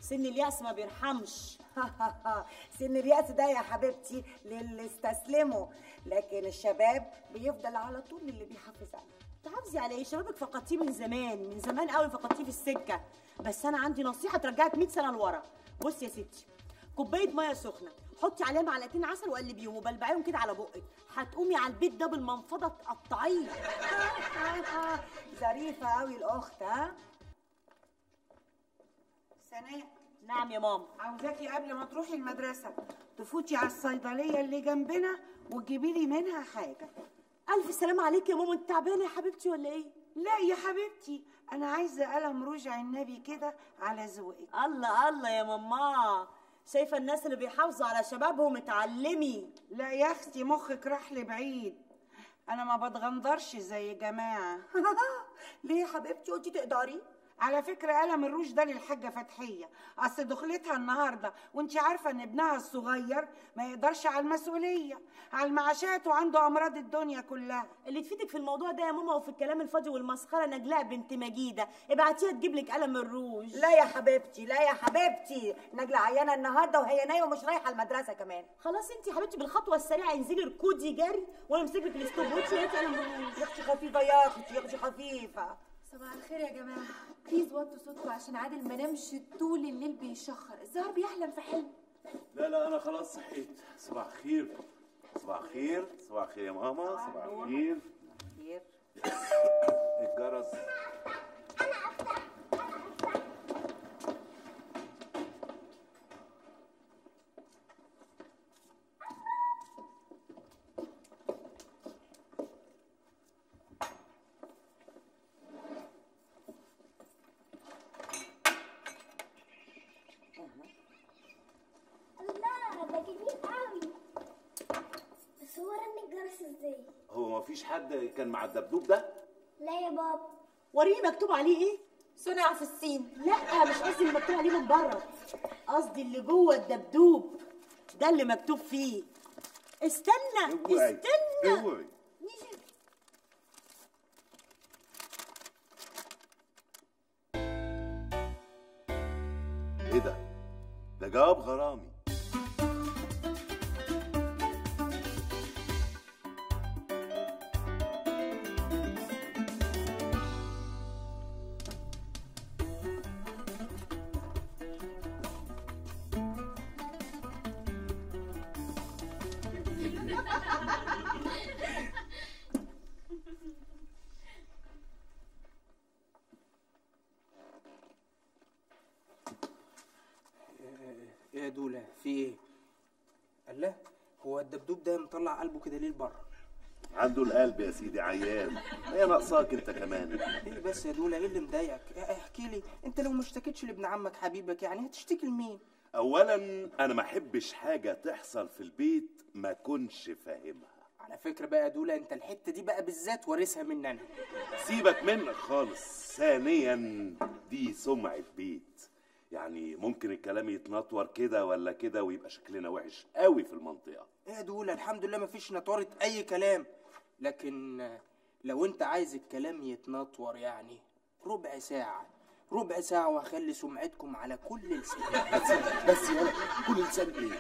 سن اليأس ما بيرحمش سن اليأس ده يا حبيبتي للي استسلموا لكن الشباب بيفضل على طول اللي بيحافظ عليه تحافظي على ايه شبابك فقدتيه من زمان من زمان قوي فقدتيه في السكه بس انا عندي نصيحه ترجعك 100 سنه لورا بصي يا ستي كوبايه ميه سخنه حطي عليها معلقتين عسل وقلبيهم وبلبعيهم كده على بقك هتقومي على البيت ده بالمنفضه تقطعيه ظريفة قوي الأخت ها سناء نعم يا ماما عاوزاكي قبل ما تروحي المدرسة تفوتي على الصيدلية اللي جنبنا وتجيبي لي منها حاجة الف سلام عليك يا ماما انت تعبانه يا حبيبتي ولا ايه لا يا حبيبتي أنا عايزة قلم روج عنبي كده على ذوقك الله الله يا ماما شايفه الناس اللي بيحافظوا على شبابهم اتعلمي لا يا أختي مخك راح لبعيد أنا ما بتغندرش زي جماعة ليه يا حبيبتي قلتي تقدري على فكرة قلم الروج ده للحاجة فتحية أصل دخلتها النهاردة وانت عارفة إن ابنها الصغير ما يقدرش على المسؤولية على المعاشات وعنده أمراض الدنيا كلها اللي تفيدك في الموضوع ده يا ماما وفي الكلام الفاضي والمسخره نجلاء بنت مجيده ابعتيها تجيب لك قلم الروج لا يا حبيبتي لا يا حبيبتي نجلة عيانة النهاردة وهي نايمة ومش رايحة المدرسة كمان خلاص انت يا حبيبتي بالخطوه السريعه انزلي اركضي جري وانا امسك لك الستوب واتش وهاتي قلم الروج يا أختي خفيفة يا أختي يا أختي خفيفة صباح الخير يا جماعة بليز وطوا صوتكم عشان عادل ما نامش طول الليل بيشخر الظاهر بيحلم في حلم لا لا انا خلاص صحيت صباح الخير صباح الخير صباح الخير يا ماما صباح الخير خير الجرس الله ده جميل قوي بس هو رن الجرس ازاي هو ما فيش حد كان مع الدبدوب ده لا يا بابا وريني مكتوب عليه ايه صنع في الصين لا مش قصدي اللي مكتوب عليه من بره قصدي اللي جوه الدبدوب ده اللي مكتوب فيه استنى اوعي استنى اوعي ايه ده؟ ده جواب غرامي ايه يا دوله في ايه الله هو الدبدوب ده مطلع قلبه كده ليه لبره عنده القلب يا سيدي عيان هي ناقصاك انت كمان ايه بس يا دوله ايه اللي مضايقك إيه، احكي لي انت لو ما اشتكيتش لابن عمك حبيبك يعني هتشتكي لمين اولا انا ما احبش حاجه تحصل في البيت ما كنش فاهمها على فكره بقى يا دوله انت الحته دي بقى بالذات وارثها مني انا سيبك منك خالص ثانيا دي سمعة بيت يعني ممكن الكلام يتنطور كده ولا كده ويبقى شكلنا وحش قوي في المنطقة ايه يا دوله الحمد لله مفيش نطوره اي كلام لكن آه، لو انت عايز الكلام يتنطور يعني ربع ساعه ربع ساعه وهخلي سمعتكم على كل لسان بس يا كل لسان ايه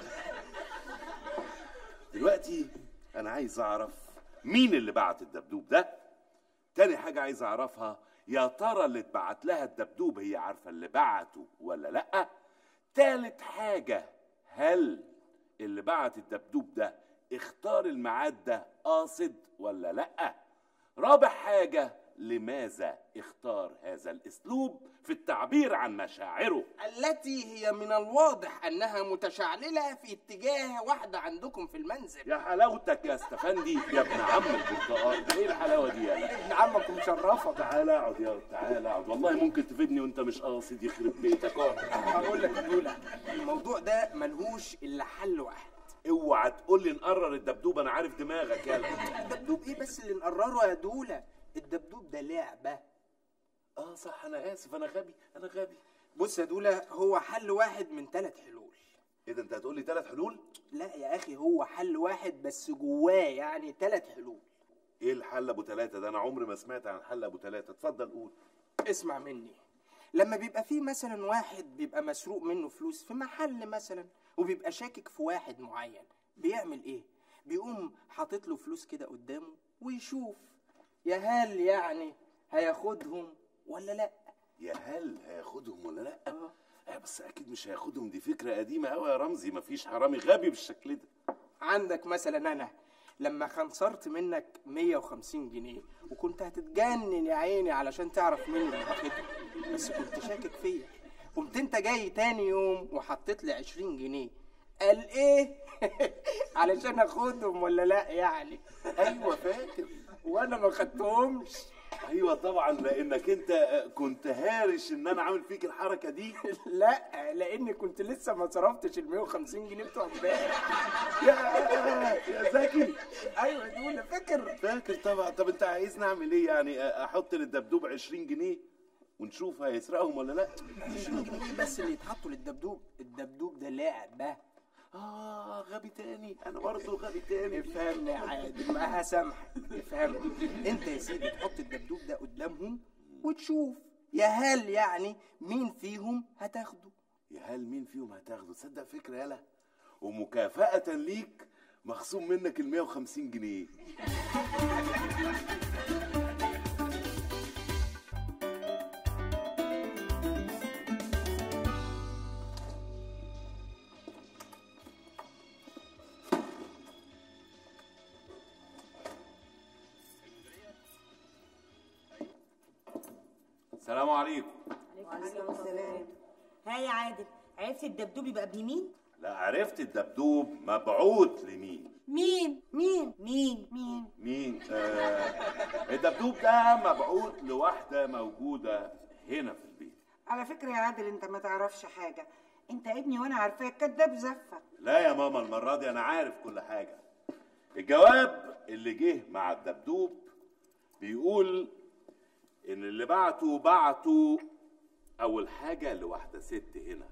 دلوقتي انا عايز اعرف مين اللي بعت الدبدوب ده تاني حاجة عايز اعرفها يا ترى اللي اتبعت لها الدبدوب هي عارفة اللي بعته ولا لأ تالت حاجة هل اللي بعت الدبدوب ده اختار الميعاد ده قاصد ولا لأ رابع حاجة لماذا اختار هذا الاسلوب في التعبير عن مشاعره التي هي من الواضح انها متشعلله في اتجاه واحده عندكم في المنزل يا حلاوتك يا استفندي يا ابن عم البرتقال ده ايه الحلاوه دي يالا ابن عمك مشرفه تعالى اقعد يا تعالى اقعد والله ممكن تفيدني وانت مش قاصد يخرب بيتك اقعد هقول لك يا دوله الموضوع ده ملهوش الا حل واحد اوعى تقول لي نقرر الدبدوب انا عارف دماغك يالا الدبدوب ايه بس اللي نقرره يا دوله الدبدوب ده لعبه اه صح انا اسف انا غبي انا غبي بص يا دوله هو حل واحد من ثلاث حلول ايه ده انت هتقول لي ثلاث حلول لا يا اخي هو حل واحد بس جواه يعني ثلاث حلول ايه الحل ابو ثلاثه ده انا عمري ما سمعت عن حل ابو ثلاثه اتفضل قول اسمع مني لما بيبقى فيه مثلا واحد بيبقى مسروق منه فلوس في محل مثلا وبيبقى شاكك في واحد معين بيعمل ايه بيقوم حاطط له فلوس كده قدامه ويشوف يا هل يعني هياخدهم ولا لا يا هل هياخدهم ولا لا آه بس اكيد مش هياخدهم دي فكره قديمه قوي يا رمزي مفيش حرامي غبي بالشكل ده عندك مثلا انا لما خنصرت منك 150 جنيه وكنت هتتجنن يا عيني علشان تعرف مين اللي واخدهم بس كنت شاكك فيا قمت انت جاي تاني يوم وحطيت لي 20 جنيه قال ايه علشان اخدهم ولا لا يعني ايوه فاكر وانا ما خدتهمش ايوه طبعا لانك انت آه، كنت هارش ان انا عامل فيك الحركه دي لا لاني كنت لسه ما صرفتش ال 150 جنيه بتوع امبارح يا يا زكي ايوه دول فاكر فاكر طبعا طب انت عايزني اعمل ايه يعني آه، احط للدبدوب 20 جنيه ونشوف هيسرقهم ولا لا 20 جنيه بس اللي يتحطوا للدبدوب الدبدوب ده لعبه اه غبي تاني انا برضه غبي تاني افهمني يا عادل ما هسامحك افهمني انت يا سيدي تحط الدبدوب ده قدامهم وتشوف يا هل يعني مين فيهم هتاخده يا هل مين فيهم هتاخده تصدق فكره يالا ومكافأة ليك مخصوم منك ال 150 جنيه السلام عليكم وعليكم السلام ها يا عادل عرفت الدبدوب يبقى ابن مين؟ لا عرفت الدبدوب مبعوث لمين مين؟ مين؟ مين؟ مين؟ مين آه الدبدوب ده مبعوث لواحده موجوده هنا في البيت على فكره يا عادل انت ما تعرفش حاجه انت ابني وانا عارفاك كداب زفه لا يا ماما المرة دي أنا عارف كل حاجة الجواب اللي جه مع الدبدوب بيقول إن اللي بعته بعته أول حاجة لواحدة ست هنا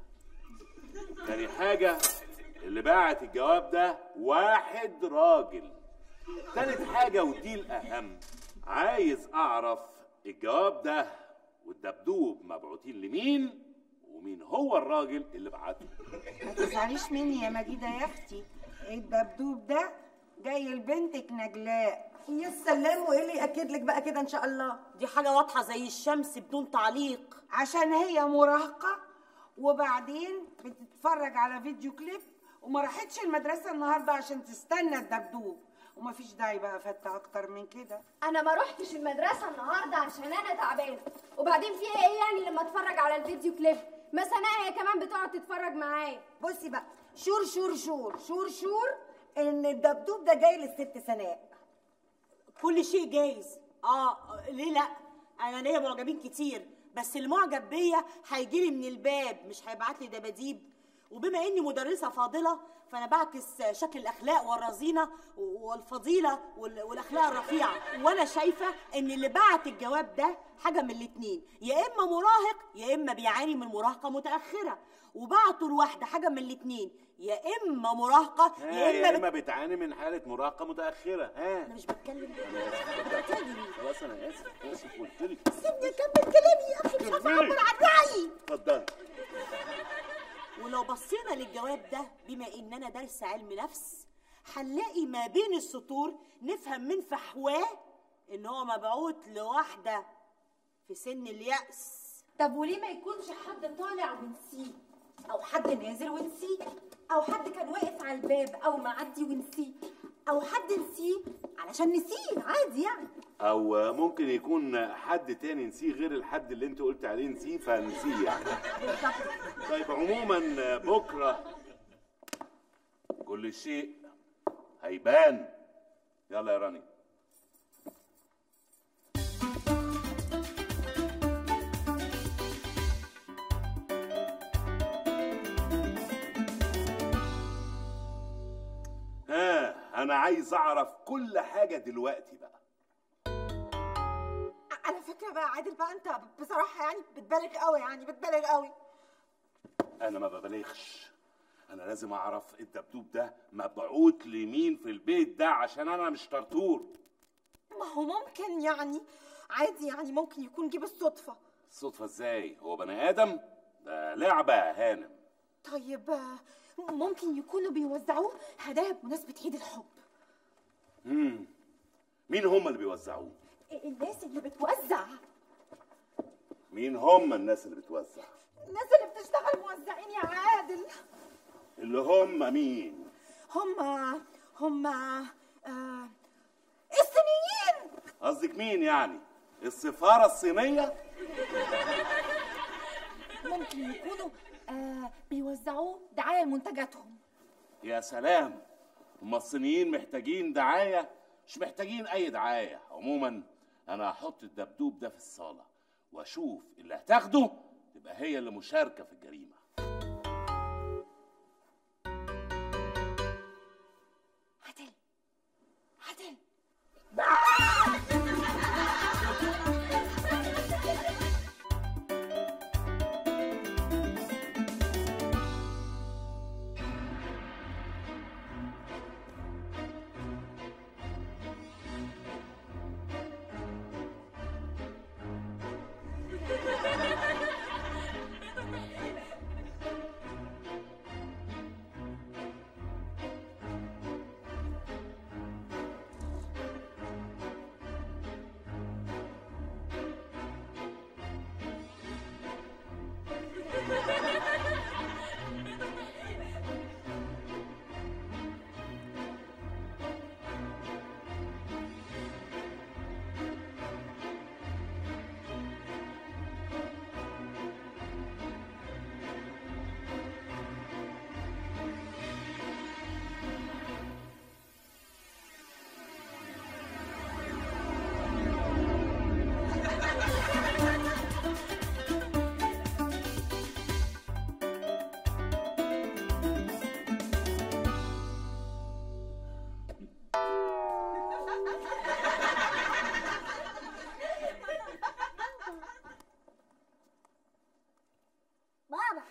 تاني حاجة اللي باعت الجواب ده واحد راجل تالت حاجة ودي الأهم عايز أعرف الجواب ده والدبدوب مبعوتين لمين ومين هو الراجل اللي بعته ما تزعليش مني يا مجيده يا اختي الدبدوب ده جاي لبنتك نجلاء يا سلام وايه اللي ياكد لك بقى كده ان شاء الله دي حاجه واضحه زي الشمس بدون تعليق عشان هي مراهقه وبعدين بتتفرج على فيديو كليب وما راحتش المدرسه النهارده عشان تستنى الدبدوب ومفيش داعي بقى فتة اكتر من كده انا ما روحتش المدرسه النهارده عشان انا تعبانه وبعدين فيها ايه يعني لما اتفرج على الفيديو كليب ما سناء هي كمان بتقعد تتفرج معايا بصي بقى شور شور شور شور شور ان الدبدوب ده جاي للست سناء كل شيء جايز اه ليه لا انا ليا معجبين كتير بس المعجب بيا هيجيلي من الباب مش هيبعت لي دباديب وبما اني مدرسه فاضله فانا بعكس شكل الاخلاق والرزينه والفضيله وال- والاخلاق الرفيعه وانا شايفه ان اللي بعت الجواب ده حاجه من الاتنين يا اما مراهق يا اما بيعاني من مراهقه متاخره وبعته لواحده حاجه من الاتنين يا اما مراهقه ها يا يا اما اما بتعاني من حاله مراهقه متاخره ها انا مش بتكلم خلاص انا اسف اسف قلت لك سيبني اكمل كلامي يا اخي مش عارفه اعبر عن رايي اتفضل ولو بصينا للجواب ده بما اننا درس علم نفس هنلاقي ما بين السطور نفهم من فحواه ان هو مبعوث لواحده في سن اليأس طب وليه ما يكونش حد طالع ونسيه او حد نازل ونسيه او حد كان واقف على الباب او معدي ونسيه او حد نسيه علشان نسيه عادي يعني او ممكن يكون حد تاني نسيه غير الحد اللي انت قلت عليه نسيه فنسيه يعني طيب عموما بكره كل شيء هيبان يلا يا راني ها انا عايز اعرف كل حاجه دلوقتي بقى على فكره بقى عادل بقى انت بصراحه يعني بتبالغ قوي يعني بتبالغ قوي انا ما ببالغش انا لازم اعرف الدبدوب ده مبعوت لمين في البيت ده عشان انا مش طرطور ما هو ممكن يعني عادي يعني ممكن يكون جه بالصدفه الصدفة ازاي هو بني ادم ده لعبة يا هانم طيب آه، ممكن يكونوا بيوزعوه هدايا بمناسبة عيد الحب مم. مين هم اللي بيوزعوه الناس اللي بتوزع مين هم الناس اللي بتوزع الناس اللي بتشتغل موزعين يا عادل اللي هم مين هم هم آه الصينيين قصدك مين يعني السفارة الصينية ممكن يكونوا آه بيوزعوه دعاية لمنتجاتهم يا سلام هم الصينيين محتاجين دعاية مش محتاجين أي دعاية عموما أنا هحط الدبدوب ده في الصالة وأشوف اللي هتاخده تبقى هي اللي مشاركة في الجريمة عادل عادل بابا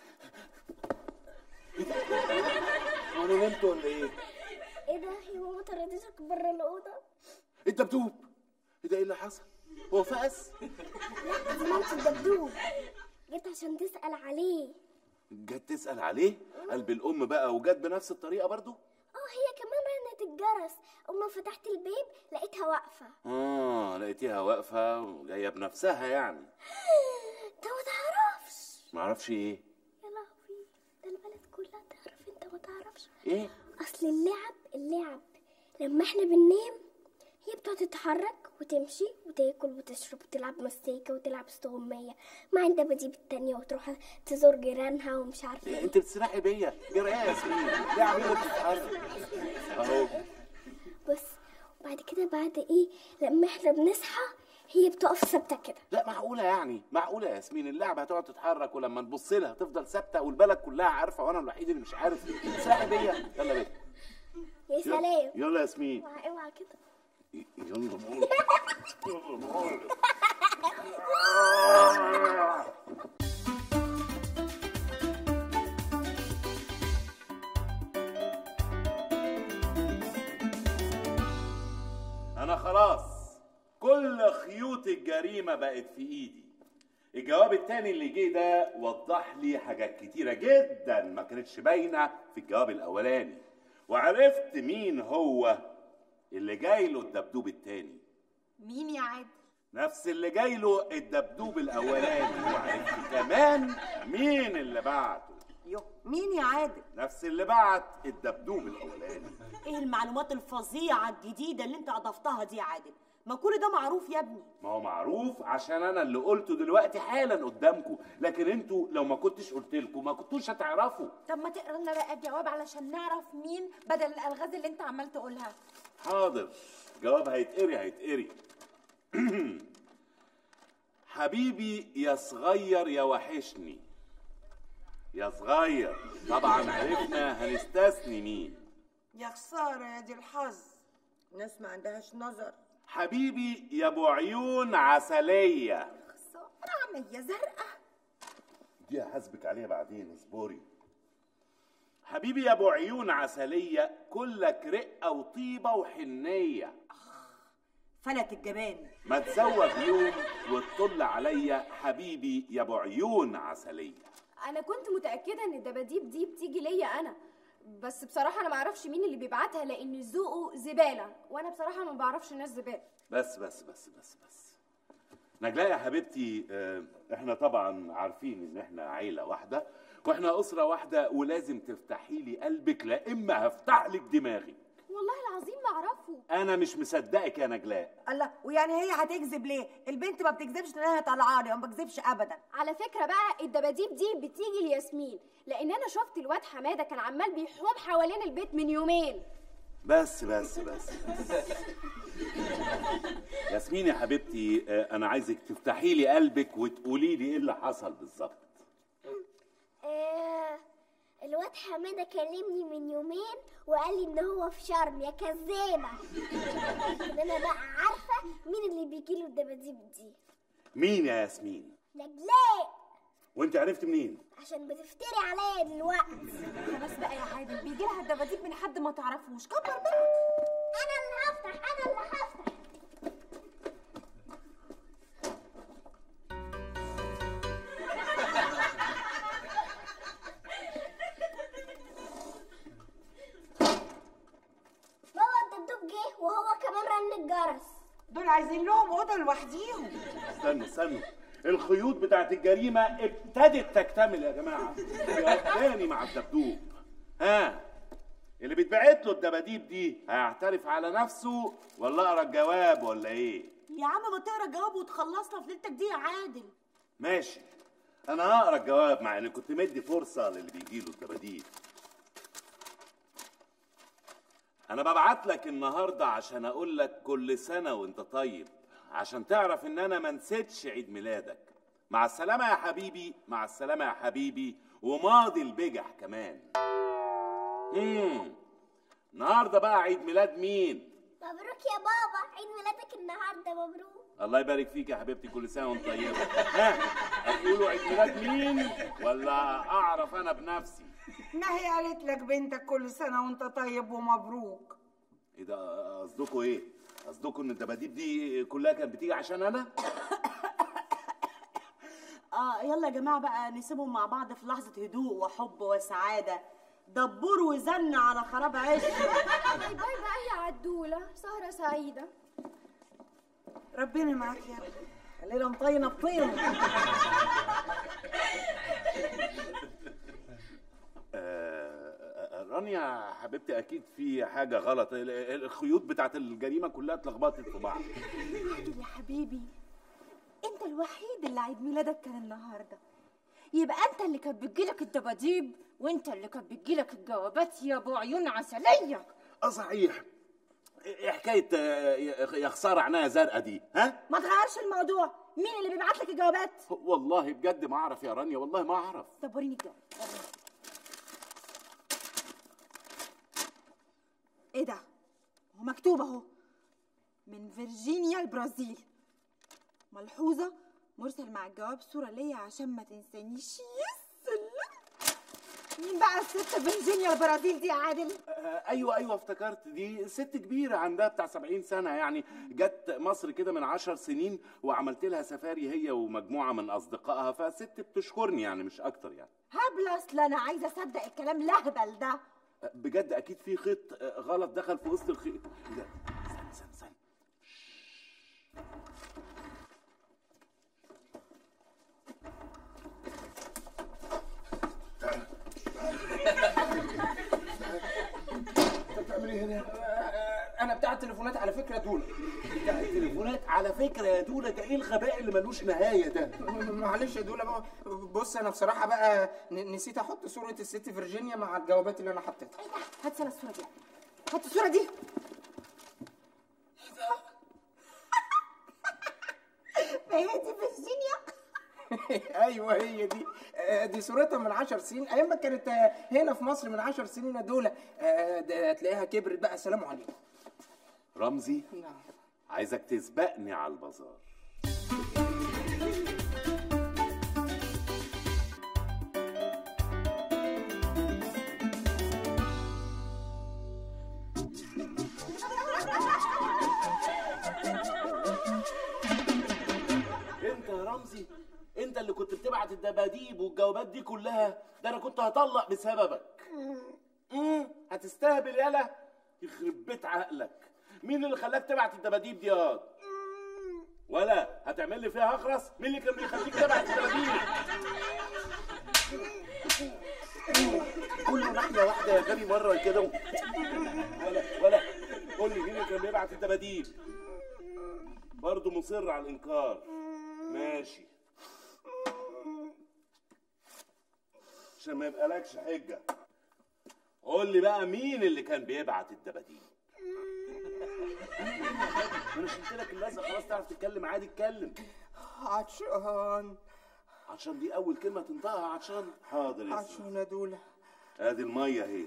وأنا نمت ولا إيه؟ ايه ده هي ماما طردتك بره الاوضه الدبدوب إيه ده إيه اللي حصل؟ هو فقس؟ لا دي مامتي الدبدوب جيت عشان تسال عليه جت تسأل عليه؟ قلب الأم بقى وجت بنفس الطريقة برضو؟ اه هي كمان رنت الجرس اما فتحت البيب لقيتها واقفه آه لقيتيها واقفة وجاية بنفسها يعني انت ما تعرفش معرفش إيه؟ يا لهوي ده البلد كلها تعرف انت ما تعرفش إيه؟ اصل اللعب اللعب لما احنا بننام هي بتقعد تتحرك وتمشي وتاكل وتشرب وتلعب مستيكة وتلعب استغمية مع الدباديب التانية وتروح تزور جيرانها ومش عارفة إيه ايه انت بتسرحي بيا جرى ايه يا ياسمين ليه عامله بتتحرك اهو بس وبعد كده بعد ايه لما احنا بنصحى هي بتقف ثابتة كده لا معقوله يعني معقوله يا ياسمين اللعبه هتقعد تتحرك ولما نبص لها تفضل ثابته والبلد كلها عارفه وانا الوحيد اللي مش عارف تسرحي بيا يلا بيا يا سلام يلا يا ياسمين اوعى اوعى كده يلا بقول يلا بقول انا خلاص كل خيوط الجريمه بقت في ايدي الجواب التاني اللي جه ده وضح لي حاجات كتيره جدا ما كانتش باينه في الجواب الاولاني وعرفت مين هو اللي جاي له الدبدوب التاني مين يا عادل نفس اللي جاي له الدبدوب الاولاني وعرفت كمان مين اللي بعته يو مين يا عادل نفس اللي بعت الدبدوب الاولاني ايه المعلومات الفظيعه الجديده اللي انت اضفتها دي يا عادل ما كل ده معروف يا ابني ما هو معروف عشان انا اللي قلته دلوقتي حالا قدامكم لكن انتوا لو ما كنتش قلت لكم ما كنتوش هتعرفوا طب ما تقرا لنا بقى الجواب علشان نعرف مين بدل الالغاز اللي انت عمال تقولها حاضر جواب هيتقري هيتقري حبيبي يا صغير يا وحشني يا صغير طبعا عرفنا هنستثني مين يا خساره يا دي الحظ ناس ما عندهاش نظر حبيبي يا ابو عيون عسليه عمية زرقاء دي هحاسبك عليها بعدين اصبري حبيبي يا ابو عيون عسليه كلك رقه وطيبه وحنيه فلت الجبان ما تزوج يوم وتطل عليا حبيبي يا ابو عيون عسليه انا كنت متاكده ان الدباديب دي بتيجي ليا انا بس بصراحه انا ما اعرفش مين اللي بيبعتها لان ذوقه زباله وانا بصراحه ما بعرفش الناس زباله بس بس بس بس بس نجلاء يا حبيبتي آه، احنا طبعا عارفين ان احنا عيله واحده واحنا اسره واحده ولازم تفتحي لي قلبك لا اما هفتح لك دماغي والله العظيم ما اعرفه انا مش مصدقك يا نجلاء الله ويعني هي هتكذب ليه البنت ما بتكذبش لانها طلعاني وما بكذبش ابدا على فكره بقى الدباديب دي بتيجي لياسمين لان انا شفت الواد حماده كان عمال بيحوم حوالين البيت من يومين بس بس بس, بس. ياسمين يا حبيبتي آه، انا عايزك تفتحي لي قلبك وتقولي لي ايه اللي حصل بالظبط آه الواد حماده كلمني من يومين وقال لي ان هو في شرم يا كذابه لكن انا بقى عارفه مين اللي بيجي له الدباديب دي مين يا ياسمين نجلاء وانت عرفت منين عشان بتفتري عليا دلوقتي خلاص بقى يا عادل بيجي لها الدباديب من حد ما تعرفوش كبر بقى انا اللي هفتح انا اللي هفتح بابا الدبدوب جه وهو كمان رن الجرس دول عايزين لهم اوضه لوحديهم استنوا استنوا الخيوط بتاعت الجريمة ابتدت تكتمل يا جماعة تاني مع الدبدوب ها اللي بيتبعت له الدباديب دي هيعترف على نفسه ولا اقرا الجواب ولا ايه يا عم ما تقرا الجواب وتخلصنا في ليلتك دي يا عادل ماشي انا هقرا الجواب مع اني كنت مدي فرصة للي بيجي له الدباديب انا ببعت لك النهارده عشان اقول لك كل سنة وانت طيب عشان تعرف ان انا ما نسيتش عيد ميلادك مع السلامة يا حبيبي مع السلامة يا حبيبي وماضي البجح كمان امم النهارده بقى عيد ميلاد مين مبروك يا بابا عيد ميلادك النهارده مبروك الله يبارك فيك يا حبيبتي كل سنه وانت طيبه ها هتقولوا عيد ميلاد مين ولا اعرف انا بنفسي ما هي قالت لك بنتك كل سنه وانت طيب ومبروك ايه ده قصدكم ايه قصدكم ان الدباديب دي كلها كانت بتيجي عشان انا اه يلا يا جماعه بقى نسيبهم مع بعض في لحظه هدوء وحب وسعاده دبور وزن على خراب عيش باي باي بقى يا عدوله سهره سعيده ربنا معاك يا رب الليله مطينه بطين آه، رانيا حبيبتي اكيد في حاجه غلط ال- ال- الخيوط بتاعت الجريمه كلها اتلخبطت في بعض عادل يا حبيبي انت الوحيد اللي عيد ميلادك كان النهارده يبقى انت اللي كانت بتجيلك الدباديب وانت اللي كانت بتجيلك الجوابات يا ابو عيون عسليه اه صحيح ايه حكايه آه، يا يا خساره عينيا زرقاء دي ها ما تغيرش الموضوع مين اللي بيبعت لك الجوابات والله بجد ما اعرف يا رانيا والله ما اعرف طب وريني الجواب وريني. ايه ده هو مكتوب اهو من فيرجينيا البرازيل ملحوظة مرسل مع الجواب صورة ليا عشان ما تنسانيش يا سلام مين بقى الست فيرجينيا البرازيل دي يا عادل؟ آه، ايوه ايوه افتكرت دي ست كبيره عندها بتاع 70 سنه يعني جت مصر كده من 10 سنين وعملت لها سفاري هي ومجموعه من اصدقائها فست بتشكرني يعني مش اكتر يعني هبل اصل انا عايزة اصدق الكلام الاهبل ده آه، بجد اكيد في خيط آه، غلط دخل في وسط الخيط إيه ده؟ استنى استنى استنى بتعمل ايه هنا؟ انا بتاع التليفونات على فكره دول بتاع التليفونات على فكره يا دوله ده ايه الغباء اللي ملوش نهايه ده معلش يا دولا بقى بص انا بصراحه بقى ن- نسيت احط صوره الست فيرجينيا مع الجوابات اللي انا حطيتها هات انا الصورة دي هات الصورة دي هي دي فيرجينيا ايوه هي دي آه، دي صورتها من 10 سنين ايام ما كانت آه، هنا في مصر من 10 سنين يا دولا آه، ده تلاقيها كبرت بقى سلام عليكم رمزي نعم عايزك تسبقني على البازار الدباديب والجوابات دي كلها ده انا كنت هطلق بسببك امم هتستهبل يالا يخرب بيت عقلك مين اللي خلاك تبعت الدباديب دي ياض ولا هتعمل لي فيها اخرس مين اللي كان بيخليك تبعت الدباديب كله ناحيه واحده يا غبي مره كده و... ولا ولا قول لي مين اللي كان بيبعت الدباديب برضه مصر على الانكار ماشي عشان ما يبقالكش حجه قول لي بقى مين اللي كان بيبعت الدباديب انا شلت لك اللزقه خلاص تعرف تتكلم عادي اتكلم عطشان عشان دي اول كلمه تنطقها عشان حاضر يا سيدي عطشان يا دولة ادي الميه اهي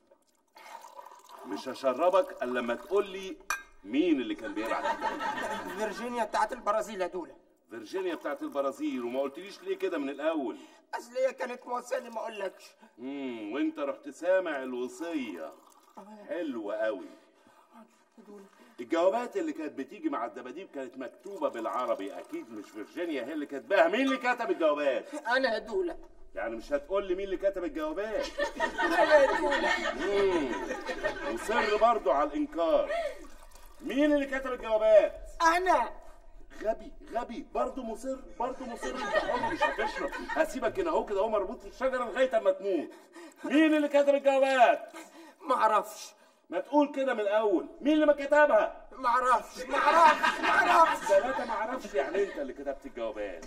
مش هشربك الا لما تقول لي مين اللي كان بيبعت الدباديب فيرجينيا بتاعت البرازيل يا دولة فيرجينيا بتاعت البرازيل وما قلتليش ليه كده من الاول اصل هي كانت موصلي ما اقولكش امم وانت رحت سامع الوصيه حلوه قوي الجوابات اللي كانت بتيجي مع الدباديب كانت مكتوبه بالعربي اكيد مش فيرجينيا هي اللي كاتباها مين اللي كتب الجوابات انا يا دولة يعني مش هتقول لي مين اللي كتب الجوابات انا يا دولة امم وصر برضو على الانكار مين اللي كتب الجوابات انا غبي غبي برضه مصر برضه مصر انت حر مش هتشرب هسيبك هنا اهو كده اهو مربوط في الشجره لغايه اما تموت مين اللي كتب الجوابات ما اعرفش ما تقول كده من الاول مين اللي ما كتبها ما اعرفش ما اعرفش ما اعرفش ثلاثة ما اعرفش يعني انت اللي كتبت الجوابات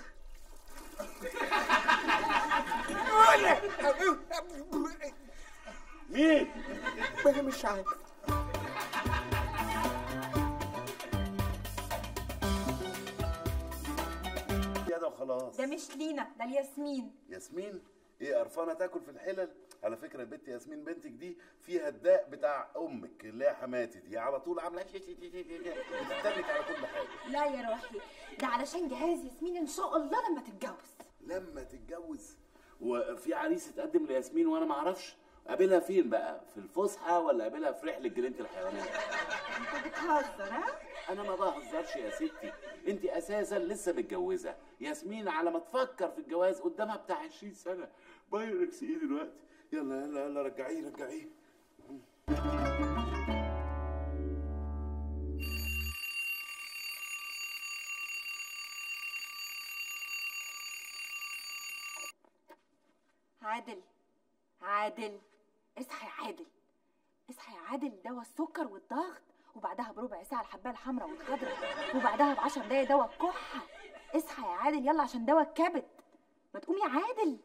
مين انا مش عارف يا ده وخلاص ده مش لينا ده الياسمين ياسمين ايه قرفانه تاكل في الحلل على فكره البت ياسمين بنتك دي فيها الداء بتاع امك اللي هي حماتي دي على طول عامله شي- شي- شي- شي- شي- بتتنك على كل حاجه لا يا روحي ده علشان جهاز ياسمين ان شاء الله لما تتجوز لما تتجوز وفي عريس اتقدم لياسمين وانا ما اعرفش قابلها فين بقى في الفسحه ولا قابلها في رحله جنينه الحيوانات انت بتهزر ها انا ما بهزرش يا ستي انت اساسا لسه متجوزه ياسمين على ما تفكر في الجواز قدامها بتاع 20 سنه بايركس ايه دلوقتي يلا يلا يلا رجعيه رجعيه عادل عادل اصحى يا عادل اصحى يا عادل دواء السكر والضغط وبعدها بربع ساعة الحباية الحمراء والخضراء وبعدها بعشر دقايق دواء الكحة اصحى يا عادل يلا عشان دواء الكبد ما تقوم يا عادل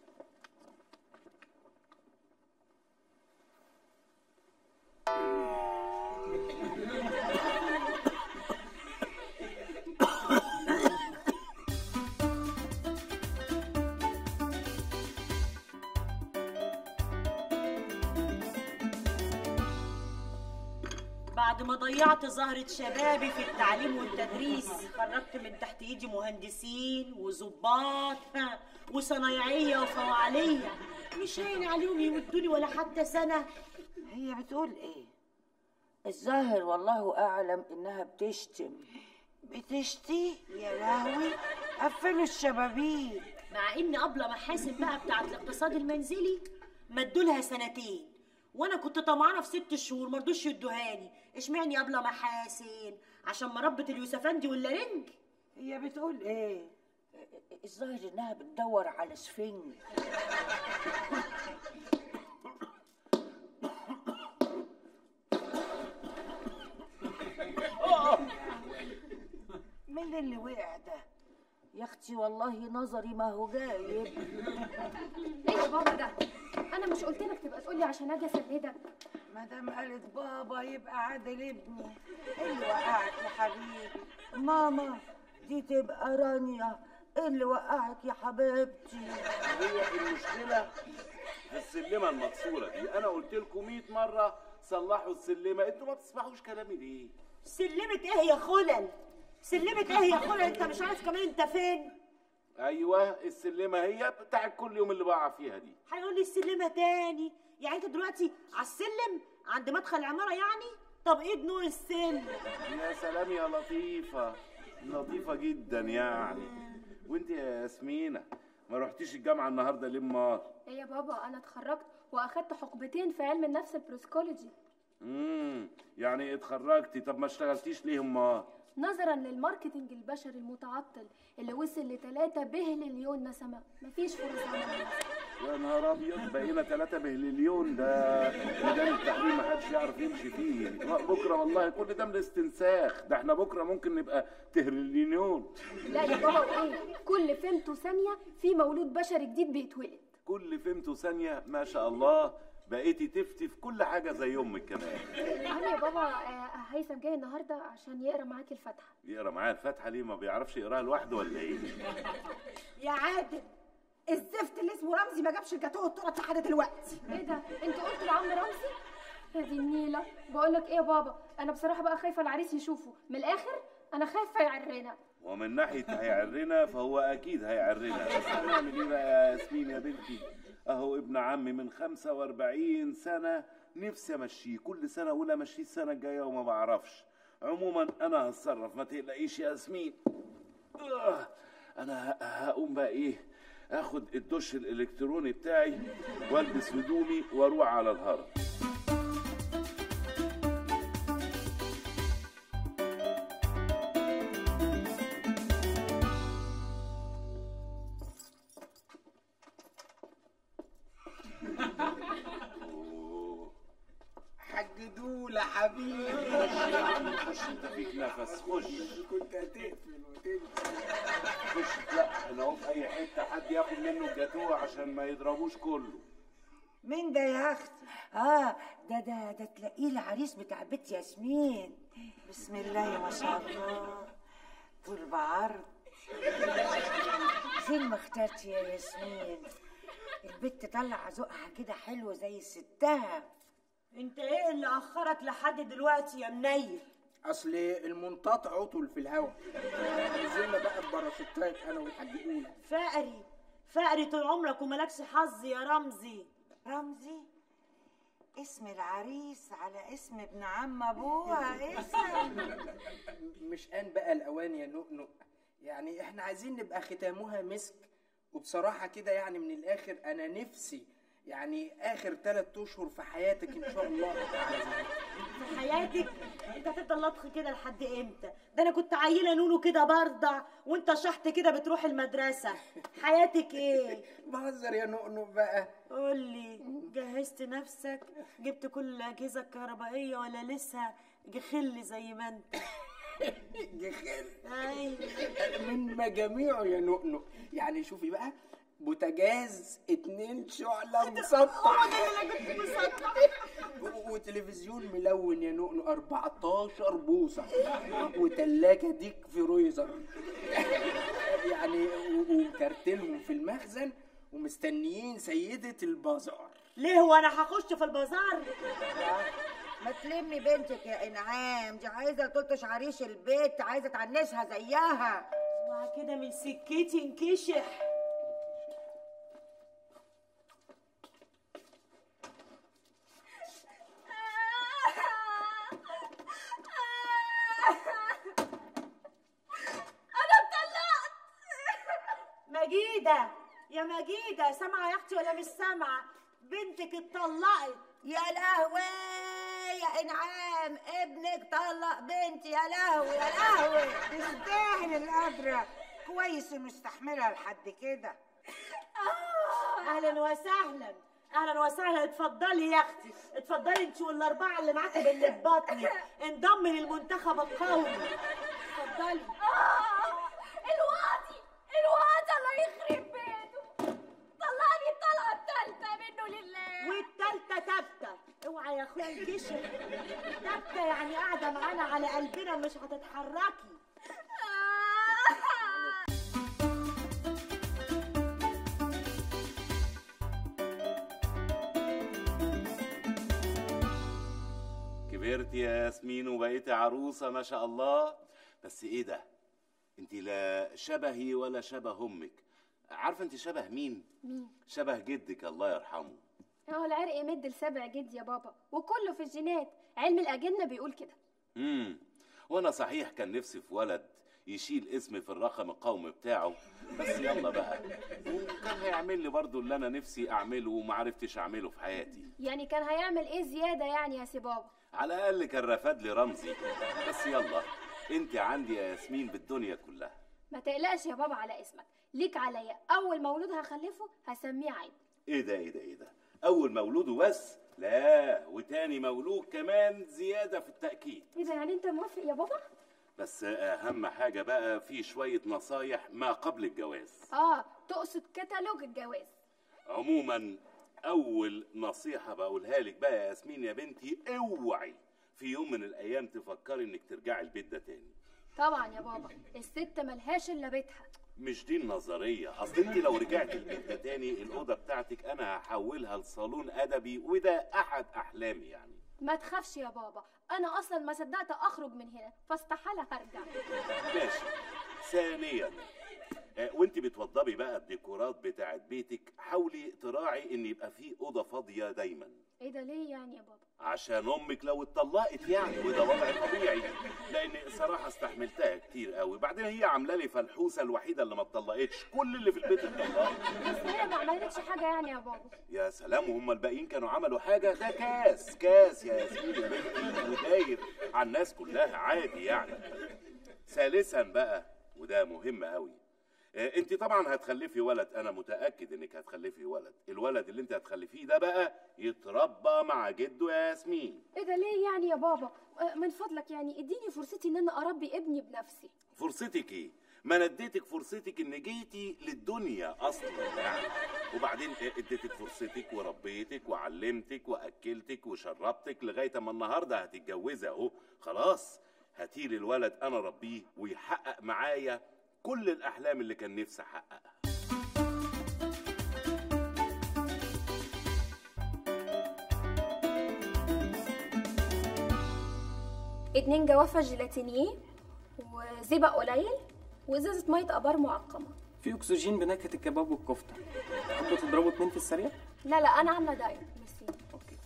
بعد ما ضيعت زهرة شبابي في التعليم والتدريس خرجت من تحت ايدي مهندسين وظباط ها، وصنايعية وفواعلية مش هين عليهم يمدوني ولا حتى سنة هي بتقول ايه الظاهر والله اعلم انها بتشتم بتشتي يا لهوي قفلوا الشبابيك مع ان ابله محاسن بقى بتاعت الاقتصاد المنزلي مدولها سنتين وانا كنت طمعانه في ست شهور مرضوش يدوهاني اشمعني ابله محاسن عشان مربة اليوسفندي واللارنج هي بتقول ايه الظاهر انها بتدور على سفنج مين اللي وقع ده يا اختي والله نظري ما هو جايب ايه يا بابا ده انا مش قلت لك تبقى تقولي عشان اجي اسندك ما دام قالت بابا يبقى عادل ابني إيه اللي وقعك يا حبيبي ماما دي تبقى رانيا إيه اللي وقعك يا حبيبتي هي المشكله في السلمه المكسوره دي انا قلت لكم 100 مره صلحوا السلمه انتوا ما بتسمعوش كلامي ليه سلمت ايه يا خلل سلمت ايه يا خلل انت مش عارف كمان انت فين ايوه السلمه هي بتاعت كل يوم اللي بقع فيها دي هيقول لي السلمه تاني يعني انت دلوقتي على السلم عند مدخل العماره يعني طب ايه نوع السلم يا سلام يا لطيفة لطيفة جدا يعني وانت يا ياسمينة ما رحتيش الجامعه النهارده ليه امال ايه يا بابا انا اتخرجت واخدت حقبتين في علم النفس البروسكولوجي امم يعني اتخرجتي طب ما اشتغلتيش ليه امال نظرا للماركتنج البشري المتعطل اللي وصل ل 3 بهليون نسمة مفيش فرص عمل يا نهار ابيض بقينا 3 بهليون ده ميدان التعليم ما حدش يعرف يمشي فيه بكره والله كل ده من الاستنساخ ده احنا بكره ممكن نبقى تهرلينيون لا يا بابا وايه كل فيمتو ثانية في مولود بشري جديد بيتولد كل فهمته ثانيه ما شاء الله بقيتي تفتي في كل حاجه زي امك كمان يعني يا بابا آه، هيثم جاي النهارده عشان يقرا معاكي الفاتحة يقرا معايا الفاتحه ليه ما بيعرفش يقراها لوحده ولا ايه يا عادل الزفت اللي اسمه رمزي ما جابش الجاتوه التورت لحد دلوقتي ايه ده انت قلت لعم رمزي يا دي النيلة بقول لك ايه يا بابا انا بصراحة بقى خايفة العريس يشوفه من الاخر انا خايفة يعرنا ومن ناحيه هيعرنا فهو اكيد هيعرنا بس هنعمل ايه بقى يا ياسمين يا بنتي اهو ابن عمي من 45 سنه نفسي امشيه كل سنه اقول امشيه السنه الجايه وما بعرفش عموما انا هتصرف ما تقلقيش يا ياسمين آه، انا ه- هقوم بقى ايه اخد الدش الالكتروني بتاعي والبس هدومي واروح على الهرم أوه. حاج دولة حبيبي خش يا عم خش انت فيك نفس خش كنت هتقفل وتنسى خش لا احنا اهو في اي حته حد ياخد منه الجاتوه عشان ما يضربوش كله مين ده يا اختي اه ده ده ده تلاقيه العريس بتاع بيت ياسمين بسم الله ما شاء الله طول بعرض زين ما اخترتي يا ياسمين البت تطلع ذوقها كده حلو زي ستها انت ايه اللي اخرك لحد دلوقتي يا منيل اصل المنطاد عطل في الهوا نزلنا بقى بباراشوتات انا والحاج دولة فقري فقري طول عمرك وملكش حظ يا رمزي رمزي اسم العريس على اسم ابن عم ابوها اسم مش آن بقى الأوان يا نؤنؤ يعني احنا عايزين نبقى ختامها مسك وبصراحة كده يعني من الآخر أنا نفسي يعني آخر ثلاث أشهر في حياتك إن شاء الله على زمان. في حياتك انت هتفضل لطخ كده لحد امتى ده انا كنت عيله نونو كده برضع وانت شحت كده بتروح المدرسه حياتك ايه بهزر يا نؤنؤ بقى قولي جهزت نفسك جبت كل الاجهزه الكهربائيه ولا لسه جخل زي ما انت جخير ايوه من مجاميعه يا نؤنؤ يعني شوفي بقى بوتاجاز اتنين شعلة مسطح و- وتلفزيون ملون يا نؤنؤ 14 بوصة وتلاجة ديك فريزر يعني و- وكارتينهم في المخزن ومستنيين سيدة البازار ليه هو انا هخش في البازار ما تلمي بنتك يا انعام دي عايزه تلطش عريش البيت عايزه تعنسها زيها اوعى كده من سكتي انكشح مجيدة يا مجيدة سامعة يا اختي ولا مش سامعة بنتك اتطلقت يا لهوي يا انعام ابنك طلق بنتي يا لهوي يا لهوي تستاهل القدرة كويس انه استحملها لحد كده اهلا وسهلا اهلا وسهلا اتفضلي يا اختي اتفضلي انت والاربعه اللي معاكي باللي في بطني انضمي للمنتخب القومي اتفضلي الواطي الواطي الله يخرب بيته طلعني الطلقه الثالثه منه لله والتالتة تابتة اوعى يا اخويا انكشف تابتة يعني قاعدة معانا على قلبنا مش هتتحركي كبرت يا ياسمين وبقيتي عروسه ما شاء الله بس ايه ده انت لا شبهي ولا شبه امك عارفه انت شبه مين مين شبه جدك الله يرحمه هو العرق يمد لسبع جد يا بابا وكله في الجينات علم الأجنة بيقول كده امم وانا صحيح كان نفسي في ولد يشيل اسمي في الرقم القومي بتاعه بس يلا بقى وكان هيعمل لي برضو اللي انا نفسي اعمله وما عرفتش اعمله في حياتي يعني كان هيعمل ايه زياده يعني يا سي بابا على الاقل كان رفد لي رمزي بس يلا انت عندي يا ياسمين بالدنيا كلها ما تقلقش يا بابا على اسمك ليك عليا اول مولود هخلفه هسميه عيد ايه ده ايه ده ايه ده اول مولود وبس لا وتاني مولود كمان زياده في التاكيد ايه ده يعني انت موافق يا بابا بس اهم حاجه بقى في شويه نصايح ما قبل الجواز اه تقصد كتالوج الجواز عموما اول نصيحه بقولها لك بقى يا ياسمين يا بنتي اوعي في يوم من الايام تفكري انك ترجعي البيت ده تاني طبعا يا بابا الست ملهاش الا بيتها مش دي النظريه اصل انت لو رجعت البيت ده تاني الاوضه بتاعتك انا هحولها لصالون ادبي وده احد احلامي يعني ما تخافش يا بابا انا اصلا ما صدقت اخرج من هنا فاستحاله هرجع ماشي ثانيا آه، وانت بتوضبي بقى الديكورات بتاعت بيتك حاولي تراعي ان يبقى فيه اوضه فاضيه دايما ايه ده ليه يعني يا بابا عشان امك لو اتطلقت يعني وده وضع طبيعي لان صراحه استحملتها كتير قوي بعدين هي عامله لي فلحوسه الوحيده اللي ما اتطلقتش كل اللي في البيت اتطلقوا بس هي ما عملتش حاجه يعني يا بابا يا سلام وهم الباقيين كانوا عملوا حاجه ده كاس كاس يا ياسمين يا بنتي وداير على الناس كلها عادي يعني ثالثا بقى وده مهم قوي انت طبعا هتخلفي ولد انا متاكد انك هتخلفي ولد الولد اللي انت هتخلفيه ده بقى يتربى مع جده يا ياسمين ايه ده ليه يعني يا بابا آه، من فضلك يعني اديني فرصتي ان انا اربي ابني بنفسي فرصتك ايه ما انا اديتك فرصتك ان جيتي للدنيا اصلا يعني وبعدين اديتك فرصتك وربيتك وعلمتك واكلتك وشربتك لغايه اما النهارده هتتجوزي اهو خلاص هاتيلي الولد انا ربيه ويحقق معايا كل الاحلام اللي كان نفسي احققها اتنين جوافه جيلاتينيه وزبق قليل وازازه ميه ابار معقمه في اكسجين بنكهه الكباب والكفته تحبوا تضربوا اتنين في السريع لا لا انا عامله دايت ميرسي اوكي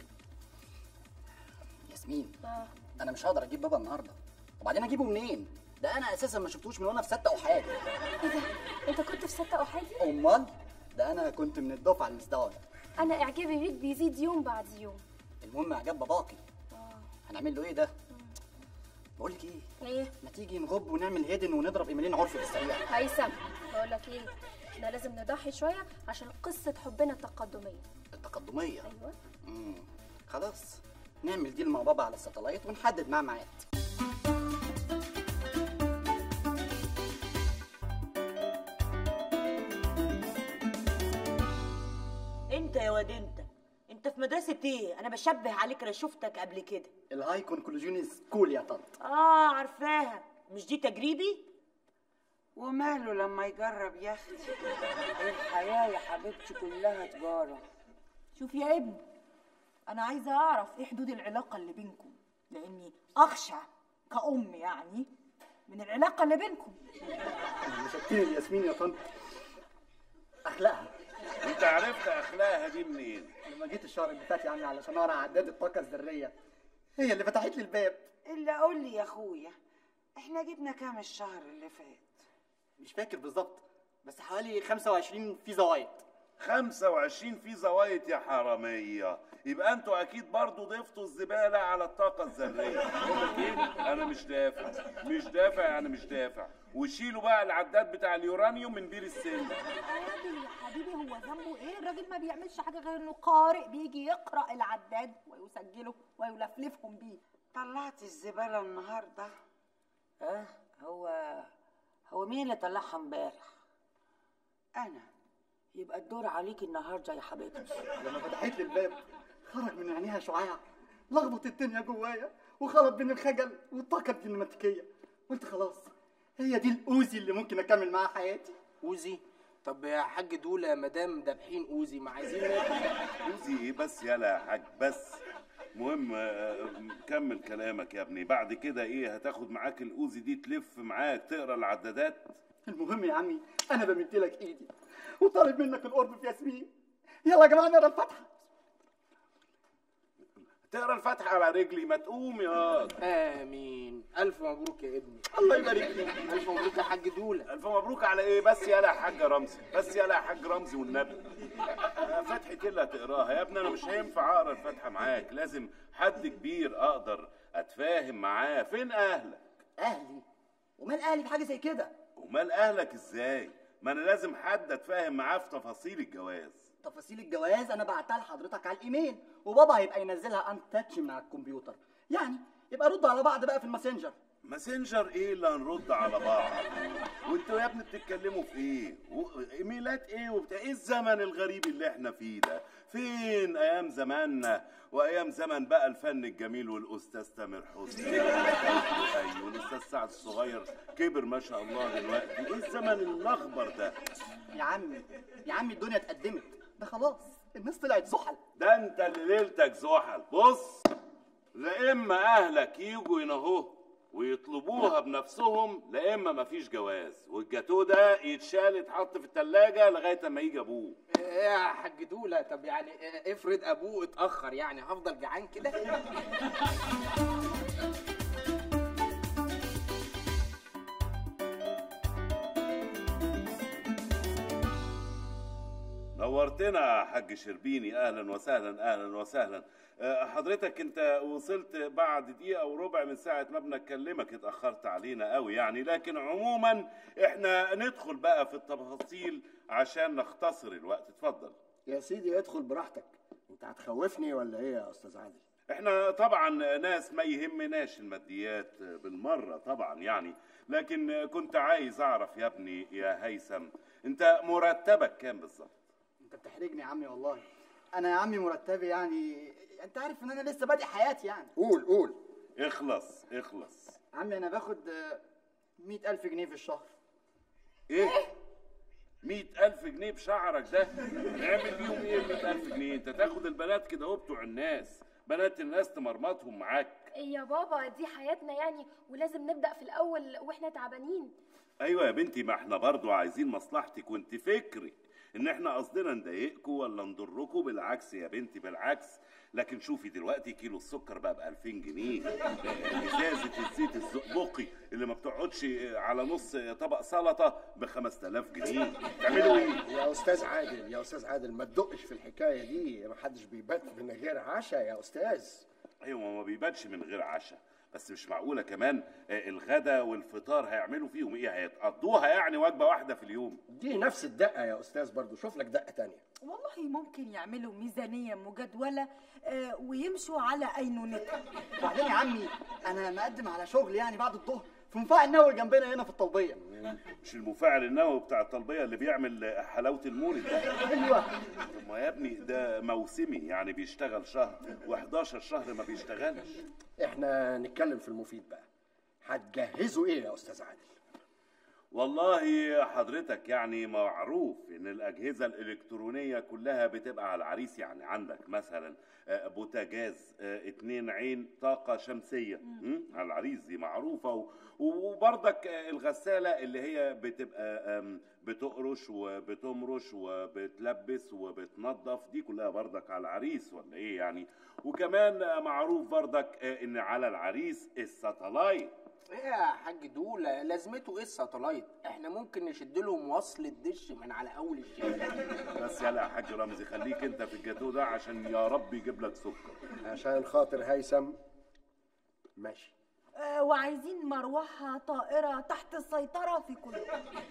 ياسمين آه. انا مش هقدر اجيب بابا النهارده وبعدين اجيبه منين ده انا اساسا ما شفتوش من وانا في سته احاد ايه ده انت كنت في سته احادي امال ده انا كنت من الدفعه المزدوجه انا اعجابي بيك بيزيد يوم بعد يوم المهم اعجاب باباكي هنعمل له ايه ده بقول لك ايه ايه ما تيجي نغب ونعمل هيدن ونضرب ايميلين عرفي في السريع هيثم بقول لك ايه احنا لازم نضحي شويه عشان قصه حبنا التقدميه التقدميه ايوه امم خلاص نعمل ديل مع بابا على الساتلايت ونحدد معاه ميعاد انت يا واد انت انت في مدرسه ايه انا بشبه عليك انا شفتك قبل كده الهاي كونكلوجين سكول يا طنط اه عارفاها مش دي تجريبي وماله لما يجرب يا اختي الحياة يا حبيبتي كلها تجارة شوف يا ابني انا عايزه اعرف ايه حدود العلاقه اللي بينكم لاني اخشى كأم يعني من العلاقه اللي بينكم شفتيني الياسمين يا طنط اخلاقها انت عرفت اخلاقها دي منين لما جيت الشهر اللي فات يعني علشان اقرا عداد الطاقه الذريه هي اللي فتحت لي الباب الا قول لي يا اخويا احنا جبنا كام الشهر اللي فات مش فاكر بالظبط بس حوالي 25 في زوايد 25 في زوايد يا حرامية يبقى انتوا اكيد برضو ضفتوا الزبالة على الطاقة الذرية بقول لك ايه انا مش دافع مش دافع يعني مش دافع وشيلوا بقى العداد بتاع اليورانيوم من بير السن عادل يا حبيبي هو ذنبه ايه الراجل ما بيعملش حاجه غير انه قارئ بيجي يقرا العداد ويسجله ويلفلفهم بيه طلعت الزبالة النهاردة اه هو هو مين اللي طلعها امبارح أنا يبقى الدور عليك النهارده يا حبيبتي لما فتحت لي الباب خرج من عينيها شعاع لخبط الدنيا جوايا وخلط بين الخجل والطاقه الديناميكيه قلت خلاص هي دي الاوزي اللي ممكن اكمل معاها حياتي اوزي طب يا حاج دول يا مدام دابحين اوزي ما عايزين ناكل اوزي ايه بس يلا يا حاج بس مهم آه، كمل كلامك يا ابني بعد كده ايه هتاخد معاك الاوزي دي تلف معاك تقرا العدادات المهم يا عمي انا بمد لك ايدي وطالب منك القرب في ياسمين يلا يا جماعه نقرا الفاتحه تقرا الفاتحه على رجلي ما تقوم يا امين الف مبروك يا ابني الله يبارك فيك الف مبروك يا حاج دوله الف مبروك على ايه بس يالا يا حاج رمزي بس يالا يا حاج رمزي والنبي آه، فتحة إيه اللي هتقراها يا ابني انا مش هينفع اقرا الفاتحه معاك لازم حد كبير اقدر اتفاهم معاه فين اهلك اهلي ومال اهلي بحاجه زي كده ومال اهلك ازاي ما انا لازم حد اتفاهم معاه في تفاصيل الجواز تفاصيل الجواز انا بعتها لحضرتك على الايميل وبابا هيبقى ينزلها ان تاتش من على الكمبيوتر يعني يبقى ردوا على بعض بقى في الماسنجر ماسنجر ايه اللي هنرد على بعض وانتوا يا ابني بتتكلموا في ايه و- ايميلات ايه وبتاع ايه الزمن الغريب اللي احنا فيه ده فين ايام زماننا وايام زمن بقى الفن الجميل والاستاذ تامر حسني ايوه والاستاذ سعد الصغير كبر ما شاء الله دلوقتي ايه الزمن الاخضر ده يا عمي يا عمي الدنيا اتقدمت ده خلاص الناس طلعت زحل ده انت اللي ليلتك زحل بص لا اما اهلك يجوا ينهوه ويطلبوها بنفسهم لا اما مفيش جواز والجاتوه ده يتشال يتحط في التلاجة لغايه اما يجي ابوه إيه يا حاج دوله طب يعني إيه، افرض ابوه اتاخر يعني هفضل جعان كده نورتنا يا حاج شربيني اهلا وسهلا اهلا وسهلا آه، حضرتك انت وصلت بعد دقيقه وربع من ساعه ما بنكلمك اتاخرت علينا قوي يعني لكن عموما احنا ندخل بقى في التفاصيل عشان نختصر الوقت اتفضل يا سيدي ادخل براحتك انت هتخوفني ولا ايه يا استاذ عادل احنا طبعا ناس ما يهمناش الماديات بالمره طبعا يعني لكن كنت عايز اعرف يا ابني يا هيثم انت مرتبك كام بالظبط انت بتحرجني يا عمي والله انا يا عمي مرتبي يعني انت عارف ان انا لسه بادئ حياتي يعني قول قول اخلص اخلص عمي انا باخد آه، مئة ألف جنيه في الشهر ايه مئة ألف جنيه بشعرك ده نعمل بيهم ايه مئة ألف جنيه انت تاخد البنات كده اهو بتوع الناس بنات الناس تمرمطهم معاك يا بابا دي حياتنا يعني ولازم نبدأ في الأول وإحنا تعبانين ايوه يا بنتي ما احنا برضو عايزين مصلحتك وانت فكري ان احنا قصدنا نضايقكم ولا نضركم بالعكس يا بنتي بالعكس لكن شوفي دلوقتي كيلو السكر بقى ب 2000 جنيه آه، ازازه الزيت الزقبقي اللي ما بتقعدش آه، على نص طبق سلطه ب 5000 جنيه تعملوا ايه يا استاذ عادل يا استاذ عادل ما تدقش في الحكايه دي ما حدش بيبات من غير عشاء يا استاذ ايوه ما بيباتش من غير عشاء بس مش معقوله كمان آه، الغدا والفطار هيعملوا فيهم ايه هيتقضوها يعني وجبه واحده في اليوم دي نفس الدقه يا استاذ برضو شوف لك دقه تانية والله ممكن يعملوا ميزانية مجدولة آه، ويمشوا على أينونتها وبعدين يا عمي انا مقدم على شغل يعني بعد الظهر في مفاعل النووي جنبنا هنا في الطلبيه مش المفاعل النووي بتاع الطلبيه اللي بيعمل حلاوه المولد ده ايوه طب ما يا ابني ده موسمي يعني بيشتغل شهر و11 شهر ما بيشتغلش احنا نتكلم في المفيد بقى هتجهزوا ايه يا استاذ عادل والله حضرتك يعني معروف ان الاجهزه الالكترونيه كلها بتبقى على العريس يعني عندك مثلا آه، بوتاجاز آه، اتنين عين طاقه شمسيه م? على العريس دي معروفه و- وبرضك آه، الغساله اللي هي بتبقى آم، بتقرش وبتمرش وبتلبس وبتنظف دي كلها برضك على العريس ولا ايه يعني وكمان آه، معروف برضك آه، ان على العريس الساتلايت ايه يا حاج دوله لازمته ايه الساتلايت احنا ممكن نشد لهم وصل الدش من على اول الشارع بس يلا يا حاج رمزي خليك انت في الجاتو ده عشان يا رب يجيب لك سكر عشان خاطر هيثم ماشي آه، وعايزين مروحة طائرة تحت السيطرة في كل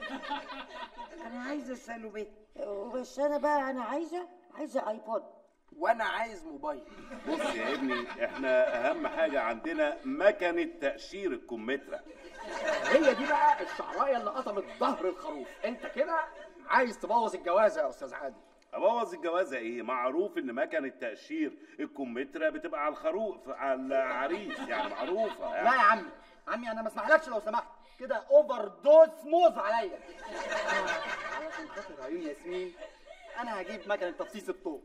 انا عايزه السالوبيت بس انا بقى انا عايزه عايزه ايبود وانا عايز موبايل بص يا ابني احنا اهم حاجه عندنا مكنه تقشير الكمثرى هي دي بقى الشعرايه اللي قطمت ظهر الخروف انت كده عايز تبوظ الجوازه يا استاذ عادل ابوظ الجوازه ايه معروف ان مكنه تقشير الكمثرى بتبقى على الخروف على العريس يعني معروفه يعني. لا يا عمي عمي انا ما اسمحلكش لو سمحت كده اوفر دوز موز عليا علشان خاطر عيون ياسمين انا هجيب مكنه تفصيص الطوب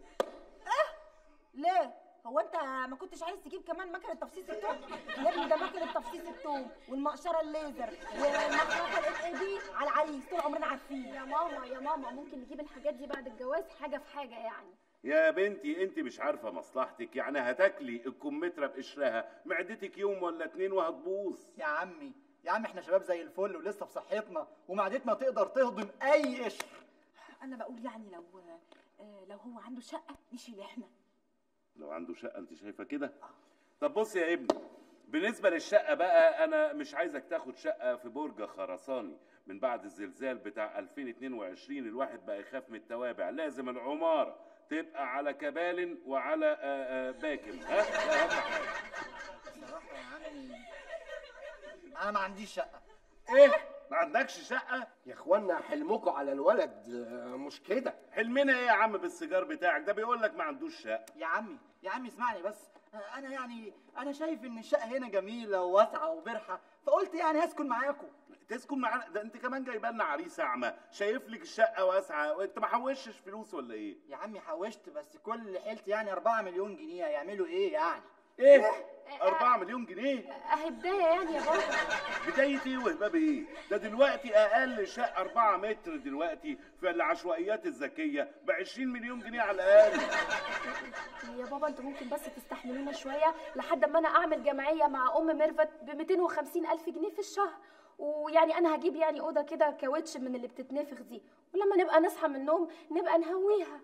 ليه؟ هو انت ما كنتش عايز تجيب كمان مكنه تفصيص التوم؟ يا ابني ده مكنه تفصيص التوم والمقشره الليزر والمخرطه الاس اي بي على العريس طول عمرنا عارفين يا ماما يا ماما ممكن نجيب الحاجات دي بعد الجواز حاجة في حاجة يعني يا بنتي انت مش عارفه مصلحتك يعني هتاكلي الكمثرى بقشرها معدتك يوم ولا اتنين وهتبوظ يا عمي يا عم احنا شباب زي الفل ولسه في صحتنا ومعدتنا تقدر تهضم اي قشر انا بقول يعني لو آه، لو هو عنده شقه نشيل احنا لو عنده شقه انت شايفه كده طب بص يا ابني بالنسبه للشقه بقى انا مش عايزك تاخد شقه في برج خرساني من بعد الزلزال بتاع 2022 الواحد بقى يخاف من التوابع لازم العماره تبقى على كبال وعلى آه، آه، باكم ها ده اهم حاجه بصراحه يا عمي انا ما عنديش شقه ايه ما عندكش شقه يا اخوانا حلمكم على الولد آه، مش كده حلمنا ايه يا عم بالسيجار بتاعك ده بيقول لك ما عندوش شقه يا عمي يا عمي اسمعني بس انا يعني انا شايف ان الشقه هنا جميله وواسعه وبرحه فقلت يعني هسكن معاكم تسكن معانا ده انت كمان جايبه لنا عريس اعمى شايف لك الشقه واسعه وانت ما حوشش فلوس ولا ايه يا عمي حوشت بس كل حيلتي يعني 4 مليون جنيه هيعملوا ايه يعني ايه 4 مليون جنيه اهي بدايه يعني يا بابا بداية ايه وهباب ايه؟ ده دلوقتي اقل شقة 4 متر دلوقتي في العشوائيات الذكية ب 20 مليون جنيه على الاقل. يا بابا انتوا ممكن بس تستحملونا شويه لحد ما انا اعمل جمعيه مع ام ميرفت ب 250 الف جنيه في الشهر ويعني انا هجيب يعني اوضه كده كاوتش من اللي بتتنفخ دي ولما نبقى نصحى من النوم نبقى نهويها